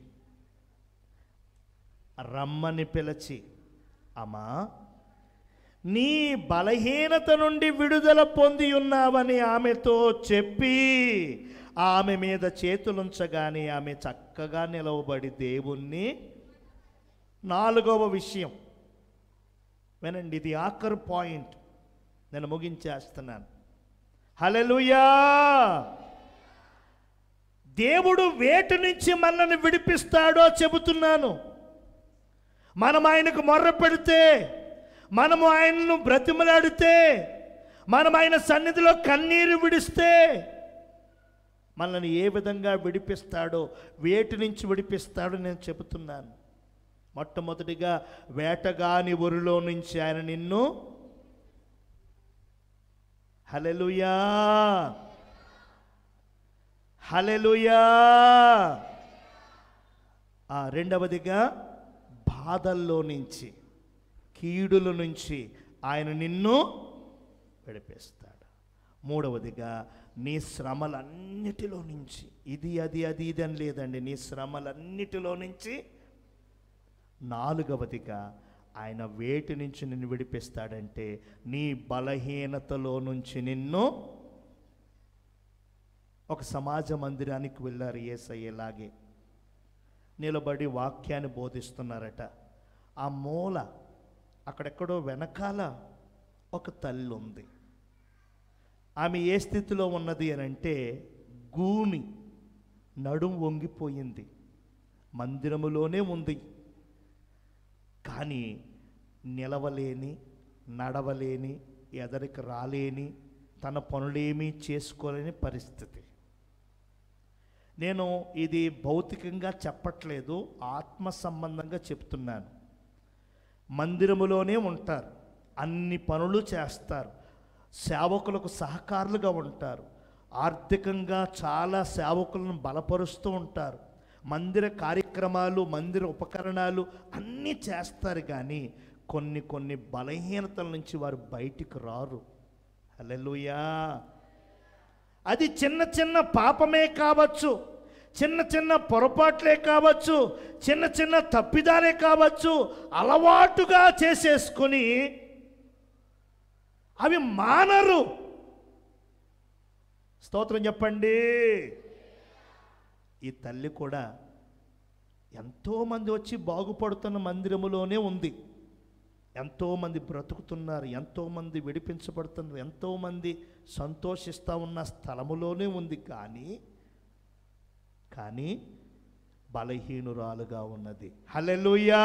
[SPEAKER 1] రమ్మని పిలిచి అమ్మా నీ బలహీనత నుండి విడుదల పొంది ఉన్నావని ఆమెతో చెప్పి ఆమె మీద చేతులుంచగానే ఆమె చక్కగా నిలవబడి దేవుణ్ణి నాలుగవ విషయం వినండి ఇది ఆఖరు పాయింట్ నేను ముగించేస్తున్నాను హల్లెలూయా దేవుడు వేటి నుంచి మనల్ని విడిపిస్తాడో చెబుతున్నాను మనం ఆయనకు మొర్ర పెడితే మనము ఆయనను బ్రతిమలాడితే మనం ఆయన సన్నిధిలో కన్నీరు విడిస్తే మనల్ని ఏ విధంగా విడిపిస్తాడో వేటి నుంచి విడిపిస్తాడో నేను చెబుతున్నాను మొట్టమొదటిగా వేటగాని ఊరిలో నుంచి ఆయన నిన్ను హలెలుయా హలెలుయా ఆ రెండవదిగా బాధల్లో నుంచి కీడుల నుంచి ఆయన నిన్ను విడిపిస్తాడు మూడవదిగా నీ శ్రమలన్నిటిలో నుంచి ఇది అది అది ఇది అని లేదండి నీ శ్రమలన్నిటిలో నుంచి నాలుగవదిగా ఆయన వేటి నుంచి నిన్ను విడిపిస్తాడంటే నీ బలహీనతలో నుంచి నిన్ను ఒక సమాజ మందిరానికి వెళ్ళారు ఏసయ్యేలాగే నిలబడి వాక్యాన్ని బోధిస్తున్నారట ఆ మూల అక్కడెక్కడో వెనకాల ఒక తల్లి ఉంది ఆమె ఏ స్థితిలో ఉన్నది అని అంటే గూని నడుం వంగిపోయింది మందిరములోనే ఉంది కానీ నిలవలేని నడవలేని ఎదరికి రాలేని తన పనులేమీ చేసుకోలేని పరిస్థితి నేను ఇది భౌతికంగా చెప్పట్లేదు ఆత్మ సంబంధంగా చెప్తున్నాను మందిరములోనే ఉంటారు అన్ని పనులు చేస్తారు సేవకులకు సహకారులుగా ఉంటారు ఆర్థికంగా చాలా సేవకులను బలపరుస్తూ ఉంటారు మందిర కార్యక్రమాలు మందిర ఉపకరణాలు అన్నీ చేస్తారు కానీ కొన్ని కొన్ని బలహీనతల నుంచి వారు బయటికి రారు హల్లెలూయా అది చిన్న చిన్న పాపమే కావచ్చు చిన్న చిన్న పొరపాట్లే కావచ్చు చిన్న చిన్న తప్పిదాలే కావచ్చు అలవాటుగా చేసేసుకొని అవి మానరు స్తోత్రం చెప్పండి ఈ తల్లి కూడా ఎంతోమంది వచ్చి బాగుపడుతున్న మందిరములోనే ఉంది ఎంతోమంది బ్రతుకుతున్నారు ఎంతోమంది విడిపించబడుతున్నారు ఎంతోమంది సంతోషిస్తూ ఉన్న స్థలములోనే ఉంది కానీ కానీ బలహీనురాలుగా ఉన్నది హల్లెలూయా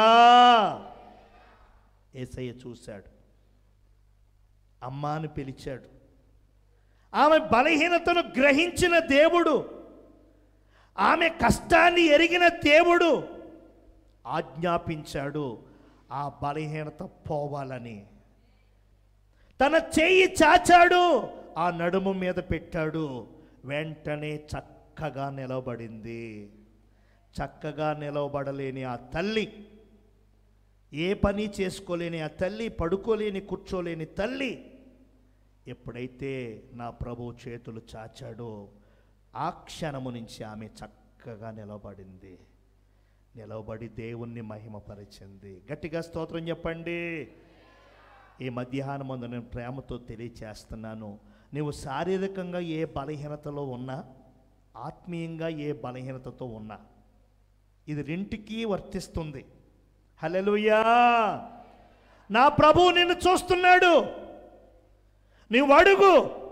[SPEAKER 1] ఏసయ్య చూశాడు అమ్మాను పిలిచాడు ఆమె బలహీనతను గ్రహించిన దేవుడు ఆమె కష్టాన్ని ఎరిగిన దేవుడు ఆజ్ఞాపించాడు ఆ బలహీనత పోవాలని తన చెయ్యి చాచాడు ఆ నడుము మీద పెట్టాడు వెంటనే చక్కగా నిలబడింది చక్కగా నిలవబడలేని ఆ తల్లి ఏ పని చేసుకోలేని ఆ తల్లి పడుకోలేని కూర్చోలేని తల్లి ఎప్పుడైతే నా ప్రభు చేతులు చాచాడో ఆ క్షణము నుంచి ఆమె చక్కగా నిలబడింది నిలబడి దేవుణ్ణి మహిమపరిచింది గట్టిగా స్తోత్రం చెప్పండి ఈ మధ్యాహ్నం ముందు నేను ప్రేమతో తెలియచేస్తున్నాను నీవు శారీరకంగా ఏ బలహీనతలో ఉన్నా ఆత్మీయంగా ఏ బలహీనతతో ఉన్నా ఇది రెంటికి వర్తిస్తుంది హల్లెలూయా నా ప్రభు నిన్ను చూస్తున్నాడు నీవు అడుగు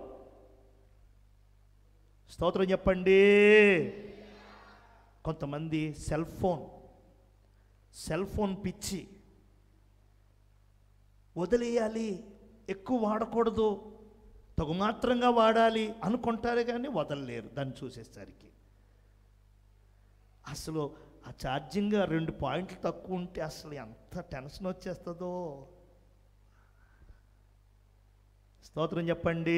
[SPEAKER 1] స్తోత్రం చెప్పండి కొంతమంది సెల్ ఫోన్ సెల్ ఫోన్ పిచ్చి వదిలేయాలి ఎక్కువ వాడకూడదు తగుమాత్రంగా వాడాలి అనుకుంటారు కానీ వదలలేరు దాన్ని చూసేసరికి అసలు ఆ ఛార్జింగ్ రెండు పాయింట్లు తక్కువ ఉంటే అసలు ఎంత టెన్షన్ వచ్చేస్తుందో స్తోత్రం చెప్పండి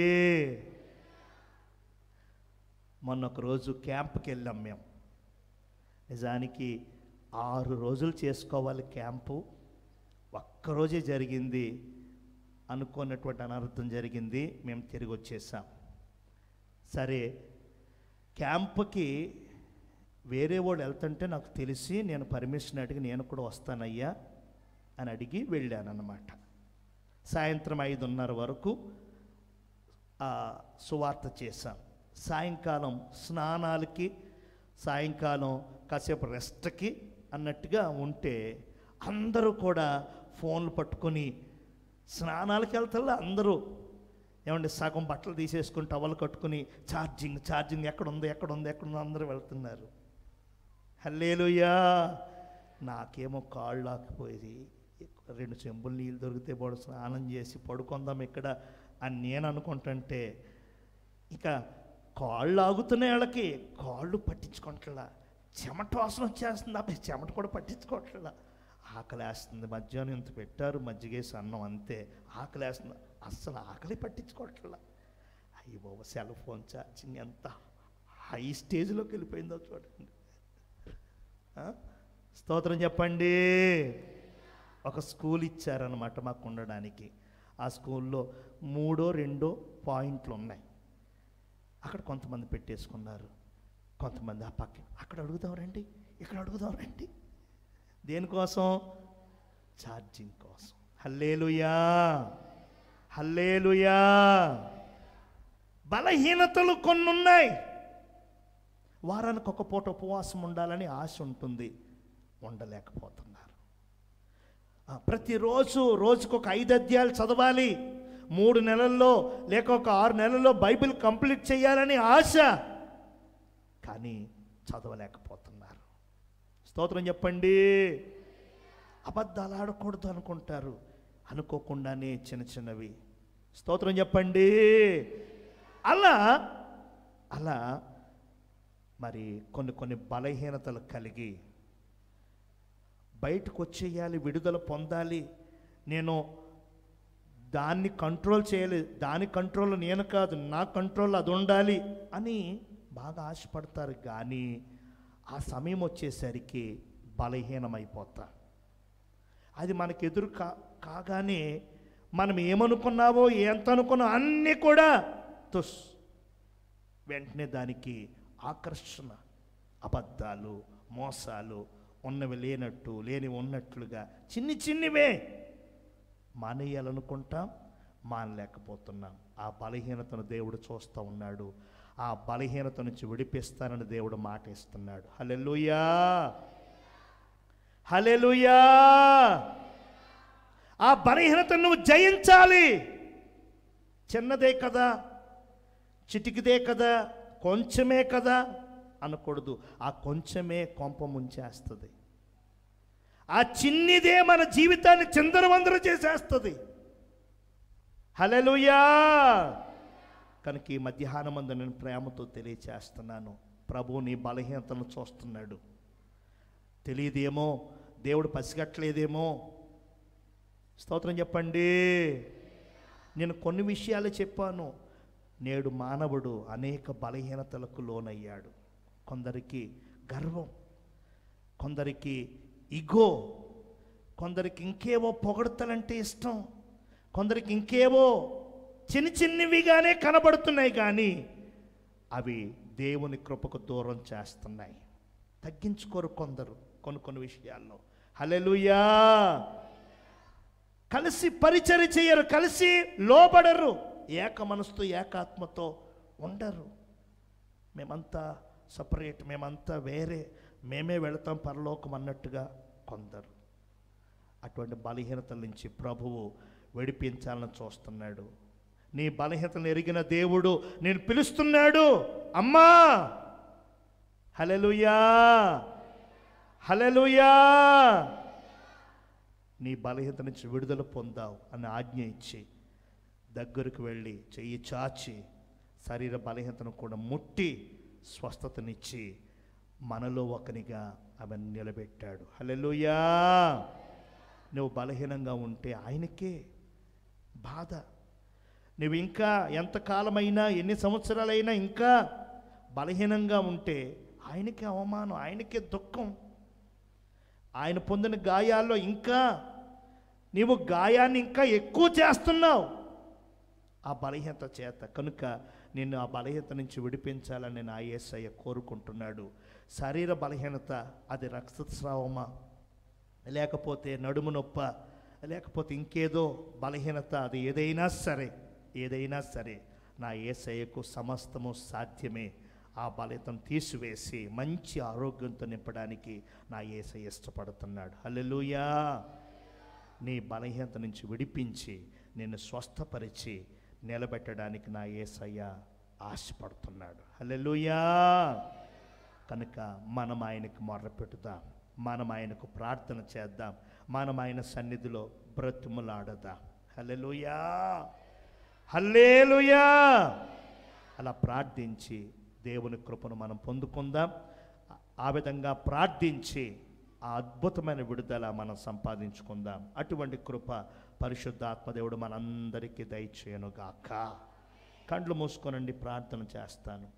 [SPEAKER 1] మొన్న ఒక రోజు క్యాంప్కి వెళ్ళాం మేము నిజానికి ఆరు రోజులు చేసుకోవాలి క్యాంపు ఒక్కరోజే జరిగింది అనుకున్నటువంటి అనర్థం జరిగింది మేము తిరిగి వచ్చేసాం సరే క్యాంప్కి వేరే వాడు వెళ్తుంటే నాకు తెలిసి నేను పర్మిషన్ అడిగి నేను కూడా వస్తానయ్యా అని అడిగి వెళ్ళానన్నమాట సాయంత్రం ఐదున్నర వరకు ఆ, సువార్త చేశాం సాయంకాలం స్నానాలకి సాయంకాలం కాసేపు రెస్ట్కి అన్నట్టుగా ఉంటే అందరూ కూడా ఫోన్లు పట్టుకొని స్నానాలకు వెళ్తారు అందరూ ఏమంటే సగం బట్టలు తీసేసుకుని టవల్ కట్టుకుని ఛార్జింగ్ ఛార్జింగ్ ఎక్కడ ఉంది ఎక్కడ ఉంది ఎక్కడ ఉంది అందరూ వెళ్తున్నారు హల్లేలుయా నాకేమో కాళ్ళు ఆకిపోయేది రెండు చెంబులు నీళ్ళు దొరికితే పడు స్నానం చేసి పడుకుందాం ఇక్కడ అని నేను అనుకుంటుంటే ఇక కాళ్ళు ఆగుతున్నాయి వాళ్ళకి కాళ్ళు పట్టించుకోవట్లా చెమట వాసన వచ్చేస్తుంది అబ్బాయి చెమట కూడా పట్టించుకోవట్లా ఆకలేస్తుంది మధ్యాహ్నం ఇంత పెట్టారు మజ్జిగేసి అన్నం అంతే ఆకలేస్తుంది అస్సలు ఆకలి పట్టించుకోవట్లా అయ్యి బాబు సెల్ ఫోన్ ఛార్జింగ్ ఎంత హై స్టేజ్లోకి వెళ్ళిపోయిందో చూడండి ఆ? స్తోత్రం చెప్పండి ఒక స్కూల్ ఇచ్చారనమాట మాకు ఉండడానికి ఆ స్కూల్లో మూడో రెండో పాయింట్లు ఉన్నాయి అక్కడ కొంతమంది పెట్టేసుకున్నారు కొంతమంది ఆ పక్క అక్కడ అడుగుదాం రండి ఇక్కడ అడుగుదాం రండి దేనికోసం ఛార్జింగ్ కోసం హల్లేలుయా హల్లేలుయా బలహీనతలు కొన్ని ఉన్నాయి వారానికి ఒక పూట ఉపవాసం ఉండాలని ఆశ ఉంటుంది ఉండలేకపోతున్నారు ఆ, ప్రతిరోజు రోజుకు ఒక ఐదు అధ్యాయాలు చదవాలి మూడు నెలల్లో లేక ఒక ఆరు నెలల్లో బైబిల్ కంప్లీట్ చేయాలని ఆశ కానీ చదవలేకపోతున్నారు స్తోత్రం చెప్పండి అబద్ధాలు ఆడకూడదు అనుకుంటారు అనుకోకుండానే చిన్న చిన్నవి స్తోత్రం చెప్పండి అలా అలా మరి కొన్ని కొన్ని బలహీనతలు కలిగి బయటకు వచ్చేయాలి విడుదల పొందాలి నేను దాన్ని కంట్రోల్ చేయాలి దాని కంట్రోల్ నేను కాదు నా కంట్రోల్ అది ఉండాలి అని బాగా ఆశపడతారు కానీ ఆ సమయం వచ్చేసరికి బలహీనమైపోతా అది మనకు ఎదురు కా కాగానే మనం ఏమనుకున్నావో ఎంత అనుకున్నా అన్నీ కూడా తుస్ వెంటనే దానికి ఆకర్షణ అబద్ధాలు మోసాలు ఉన్నవి లేనట్టు లేని ఉన్నట్లుగా చిన్ని చిన్నివే మానేయాలనుకుంటాం మానలేకపోతున్నాం ఆ బలహీనతను దేవుడు చూస్తూ ఉన్నాడు ఆ బలహీనత నుంచి విడిపిస్తానని దేవుడు మాట ఇస్తున్నాడు హలెలుయా హలెలుయా ఆ బలహీనతను నువ్వు జయించాలి చిన్నదే కదా చిటికిదే కదా కొంచెమే కదా అనకూడదు ఆ కొంచెమే కొంప ముంచేస్తుంది ఆ చిన్నిదే మన జీవితాన్ని చిందరవందర చేసేస్తుంది హలెలుయా కనుక ఈ మధ్యాహ్నం అందు నేను ప్రేమతో తెలియచేస్తున్నాను ప్రభు నీ బలహీనతను చూస్తున్నాడు తెలియదేమో దేవుడు పసిగట్టలేదేమో స్తోత్రం చెప్పండి నేను కొన్ని విషయాలు చెప్పాను నేడు మానవుడు అనేక బలహీనతలకు లోనయ్యాడు కొందరికి గర్వం కొందరికి ఇగో కొందరికి ఇంకేవో పొగడతలంటే ఇష్టం కొందరికి ఇంకేవో చిన్ని చిన్నవిగానే కనబడుతున్నాయి కానీ అవి దేవుని కృపకు దూరం చేస్తున్నాయి తగ్గించుకోరు కొందరు కొన్ని కొన్ని విషయాల్లో హలెలుయా కలిసి పరిచర్య చేయరు కలిసి లోబడరు ఏక మనసుతో ఏకాత్మతో ఉండరు మేమంతా సపరేట్ మేమంతా వేరే మేమే వెళతాం పరలోకం అన్నట్టుగా కొందరు అటువంటి బలహీనతల నుంచి ప్రభువు విడిపించాలని చూస్తున్నాడు నీ బలహీనతను ఎరిగిన దేవుడు నేను పిలుస్తున్నాడు అమ్మా హలెలుయా హలెలుయా నీ బలహీనత నుంచి విడుదల పొందావు అని ఆజ్ఞ ఇచ్చి దగ్గరకు వెళ్ళి చెయ్యి చాచి శరీర బలహీనతను కూడా ముట్టి స్వస్థతనిచ్చి మనలో ఒకనిగా ఆమె నిలబెట్టాడు హల్లెలూయా నువ్వు బలహీనంగా ఉంటే ఆయనకే బాధ నువ్వు ఇంకా ఎంతకాలమైనా ఎన్ని సంవత్సరాలైనా ఇంకా బలహీనంగా ఉంటే ఆయనకే అవమానం ఆయనకే దుఃఖం ఆయన పొందిన గాయాల్లో ఇంకా నీవు గాయాన్ని ఇంకా ఎక్కువ చేస్తున్నావు ఆ బలహీనత చేత కనుక నిన్ను ఆ బలహీనత నుంచి విడిపించాలని నా యేసయ్య కోరుకుంటున్నాడు శరీర బలహీనత అది రక్తస్రావమా లేకపోతే నడుము నొప్ప లేకపోతే ఇంకేదో బలహీనత అది ఏదైనా సరే ఏదైనా సరే నా ఏసయ్యకు సమస్తము సాధ్యమే ఆ బలితం తీసివేసి మంచి ఆరోగ్యంతో నింపడానికి నా ఏసయ్య ఇష్టపడుతున్నాడు హల్లెలూయా నీ బలహీనత నుంచి విడిపించి నిన్ను స్వస్థపరిచి నిలబెట్టడానికి నా ఏసయ్య ఆశపడుతున్నాడు హల్లెలూయా కనుక మనం ఆయనకు మొర్రపెట్టుదాం మనం ఆయనకు ప్రార్థన చేద్దాం మనం ఆయన సన్నిధిలో బ్రతుములాడదాం హల్లెలూయా హల్లేలుయా అలా ప్రార్థించి దేవుని కృపను మనం పొందుకుందాం ఆ విధంగా ప్రార్థించి ఆ అద్భుతమైన విడుదల మనం సంపాదించుకుందాం అటువంటి కృప పరిశుద్ధాత్మదేవుడు మనందరికీ దయచేయనుగాక కండ్లు మూసుకోనండి ప్రార్థన చేస్తాను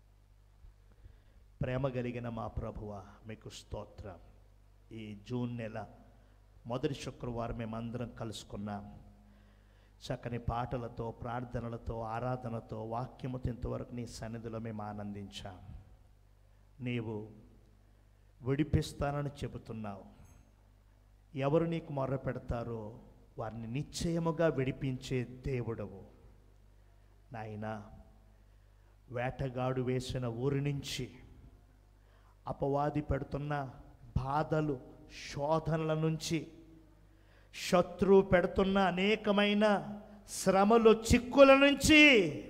[SPEAKER 1] ప్రేమ కలిగిన మా ప్రభువ మీకు స్తోత్రం ఈ జూన్ నెల మొదటి శుక్రవారం మేమందరం కలుసుకున్నాం చక్కని పాటలతో ప్రార్థనలతో ఆరాధనతో వాక్యముతో ఇంతవరకు నీ సన్నిధిలో మేము ఆనందించాం నీవు విడిపిస్తానని చెబుతున్నావు ఎవరు నీకు మొర్ర పెడతారో వారిని నిశ్చయముగా విడిపించే దేవుడవు నాయన వేటగాడు వేసిన ఊరి నుంచి అపవాది పెడుతున్న బాధలు శోధనల నుంచి శత్రువు పెడుతున్న అనేకమైన శ్రమలు చిక్కుల నుంచి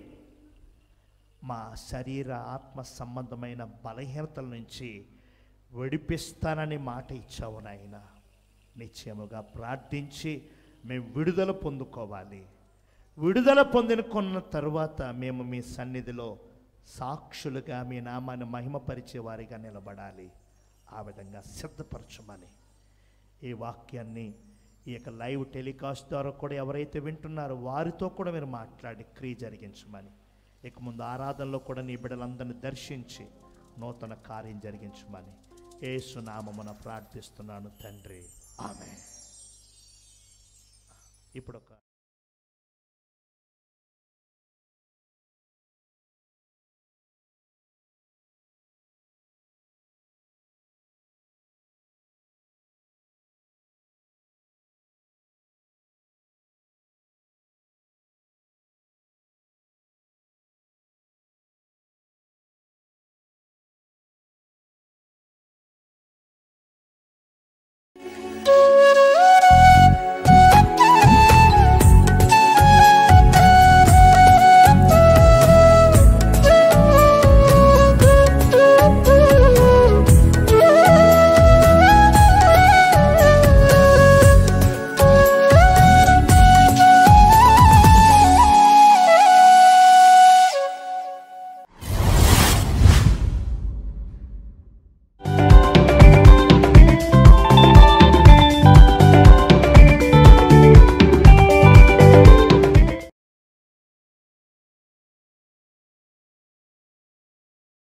[SPEAKER 1] మా శరీర ఆత్మ సంబంధమైన బలహీనతల నుంచి విడిపిస్తానని మాట ఇచ్చావు నాయన నిశ్చయముగా ప్రార్థించి మేము విడుదల పొందుకోవాలి విడుదల పొందిన కొన్న తరువాత మేము మీ సన్నిధిలో సాక్షులుగా మీ నామాన్ని మహిమపరిచే వారిగా నిలబడాలి ఆ విధంగా సిద్ధపరచమని ఈ వాక్యాన్ని ఈ యొక్క లైవ్ టెలికాస్ట్ ద్వారా కూడా ఎవరైతే వింటున్నారో వారితో కూడా మీరు మాట్లాడి క్రియ జరిగించమని ఇక ముందు ఆరాధనలో కూడా నీ బిడ్డలందరినీ దర్శించి నూతన కార్యం జరిగించమని ఏసునామమున ప్రార్థిస్తున్నాను తండ్రి ఆమె ఇప్పుడు ఒక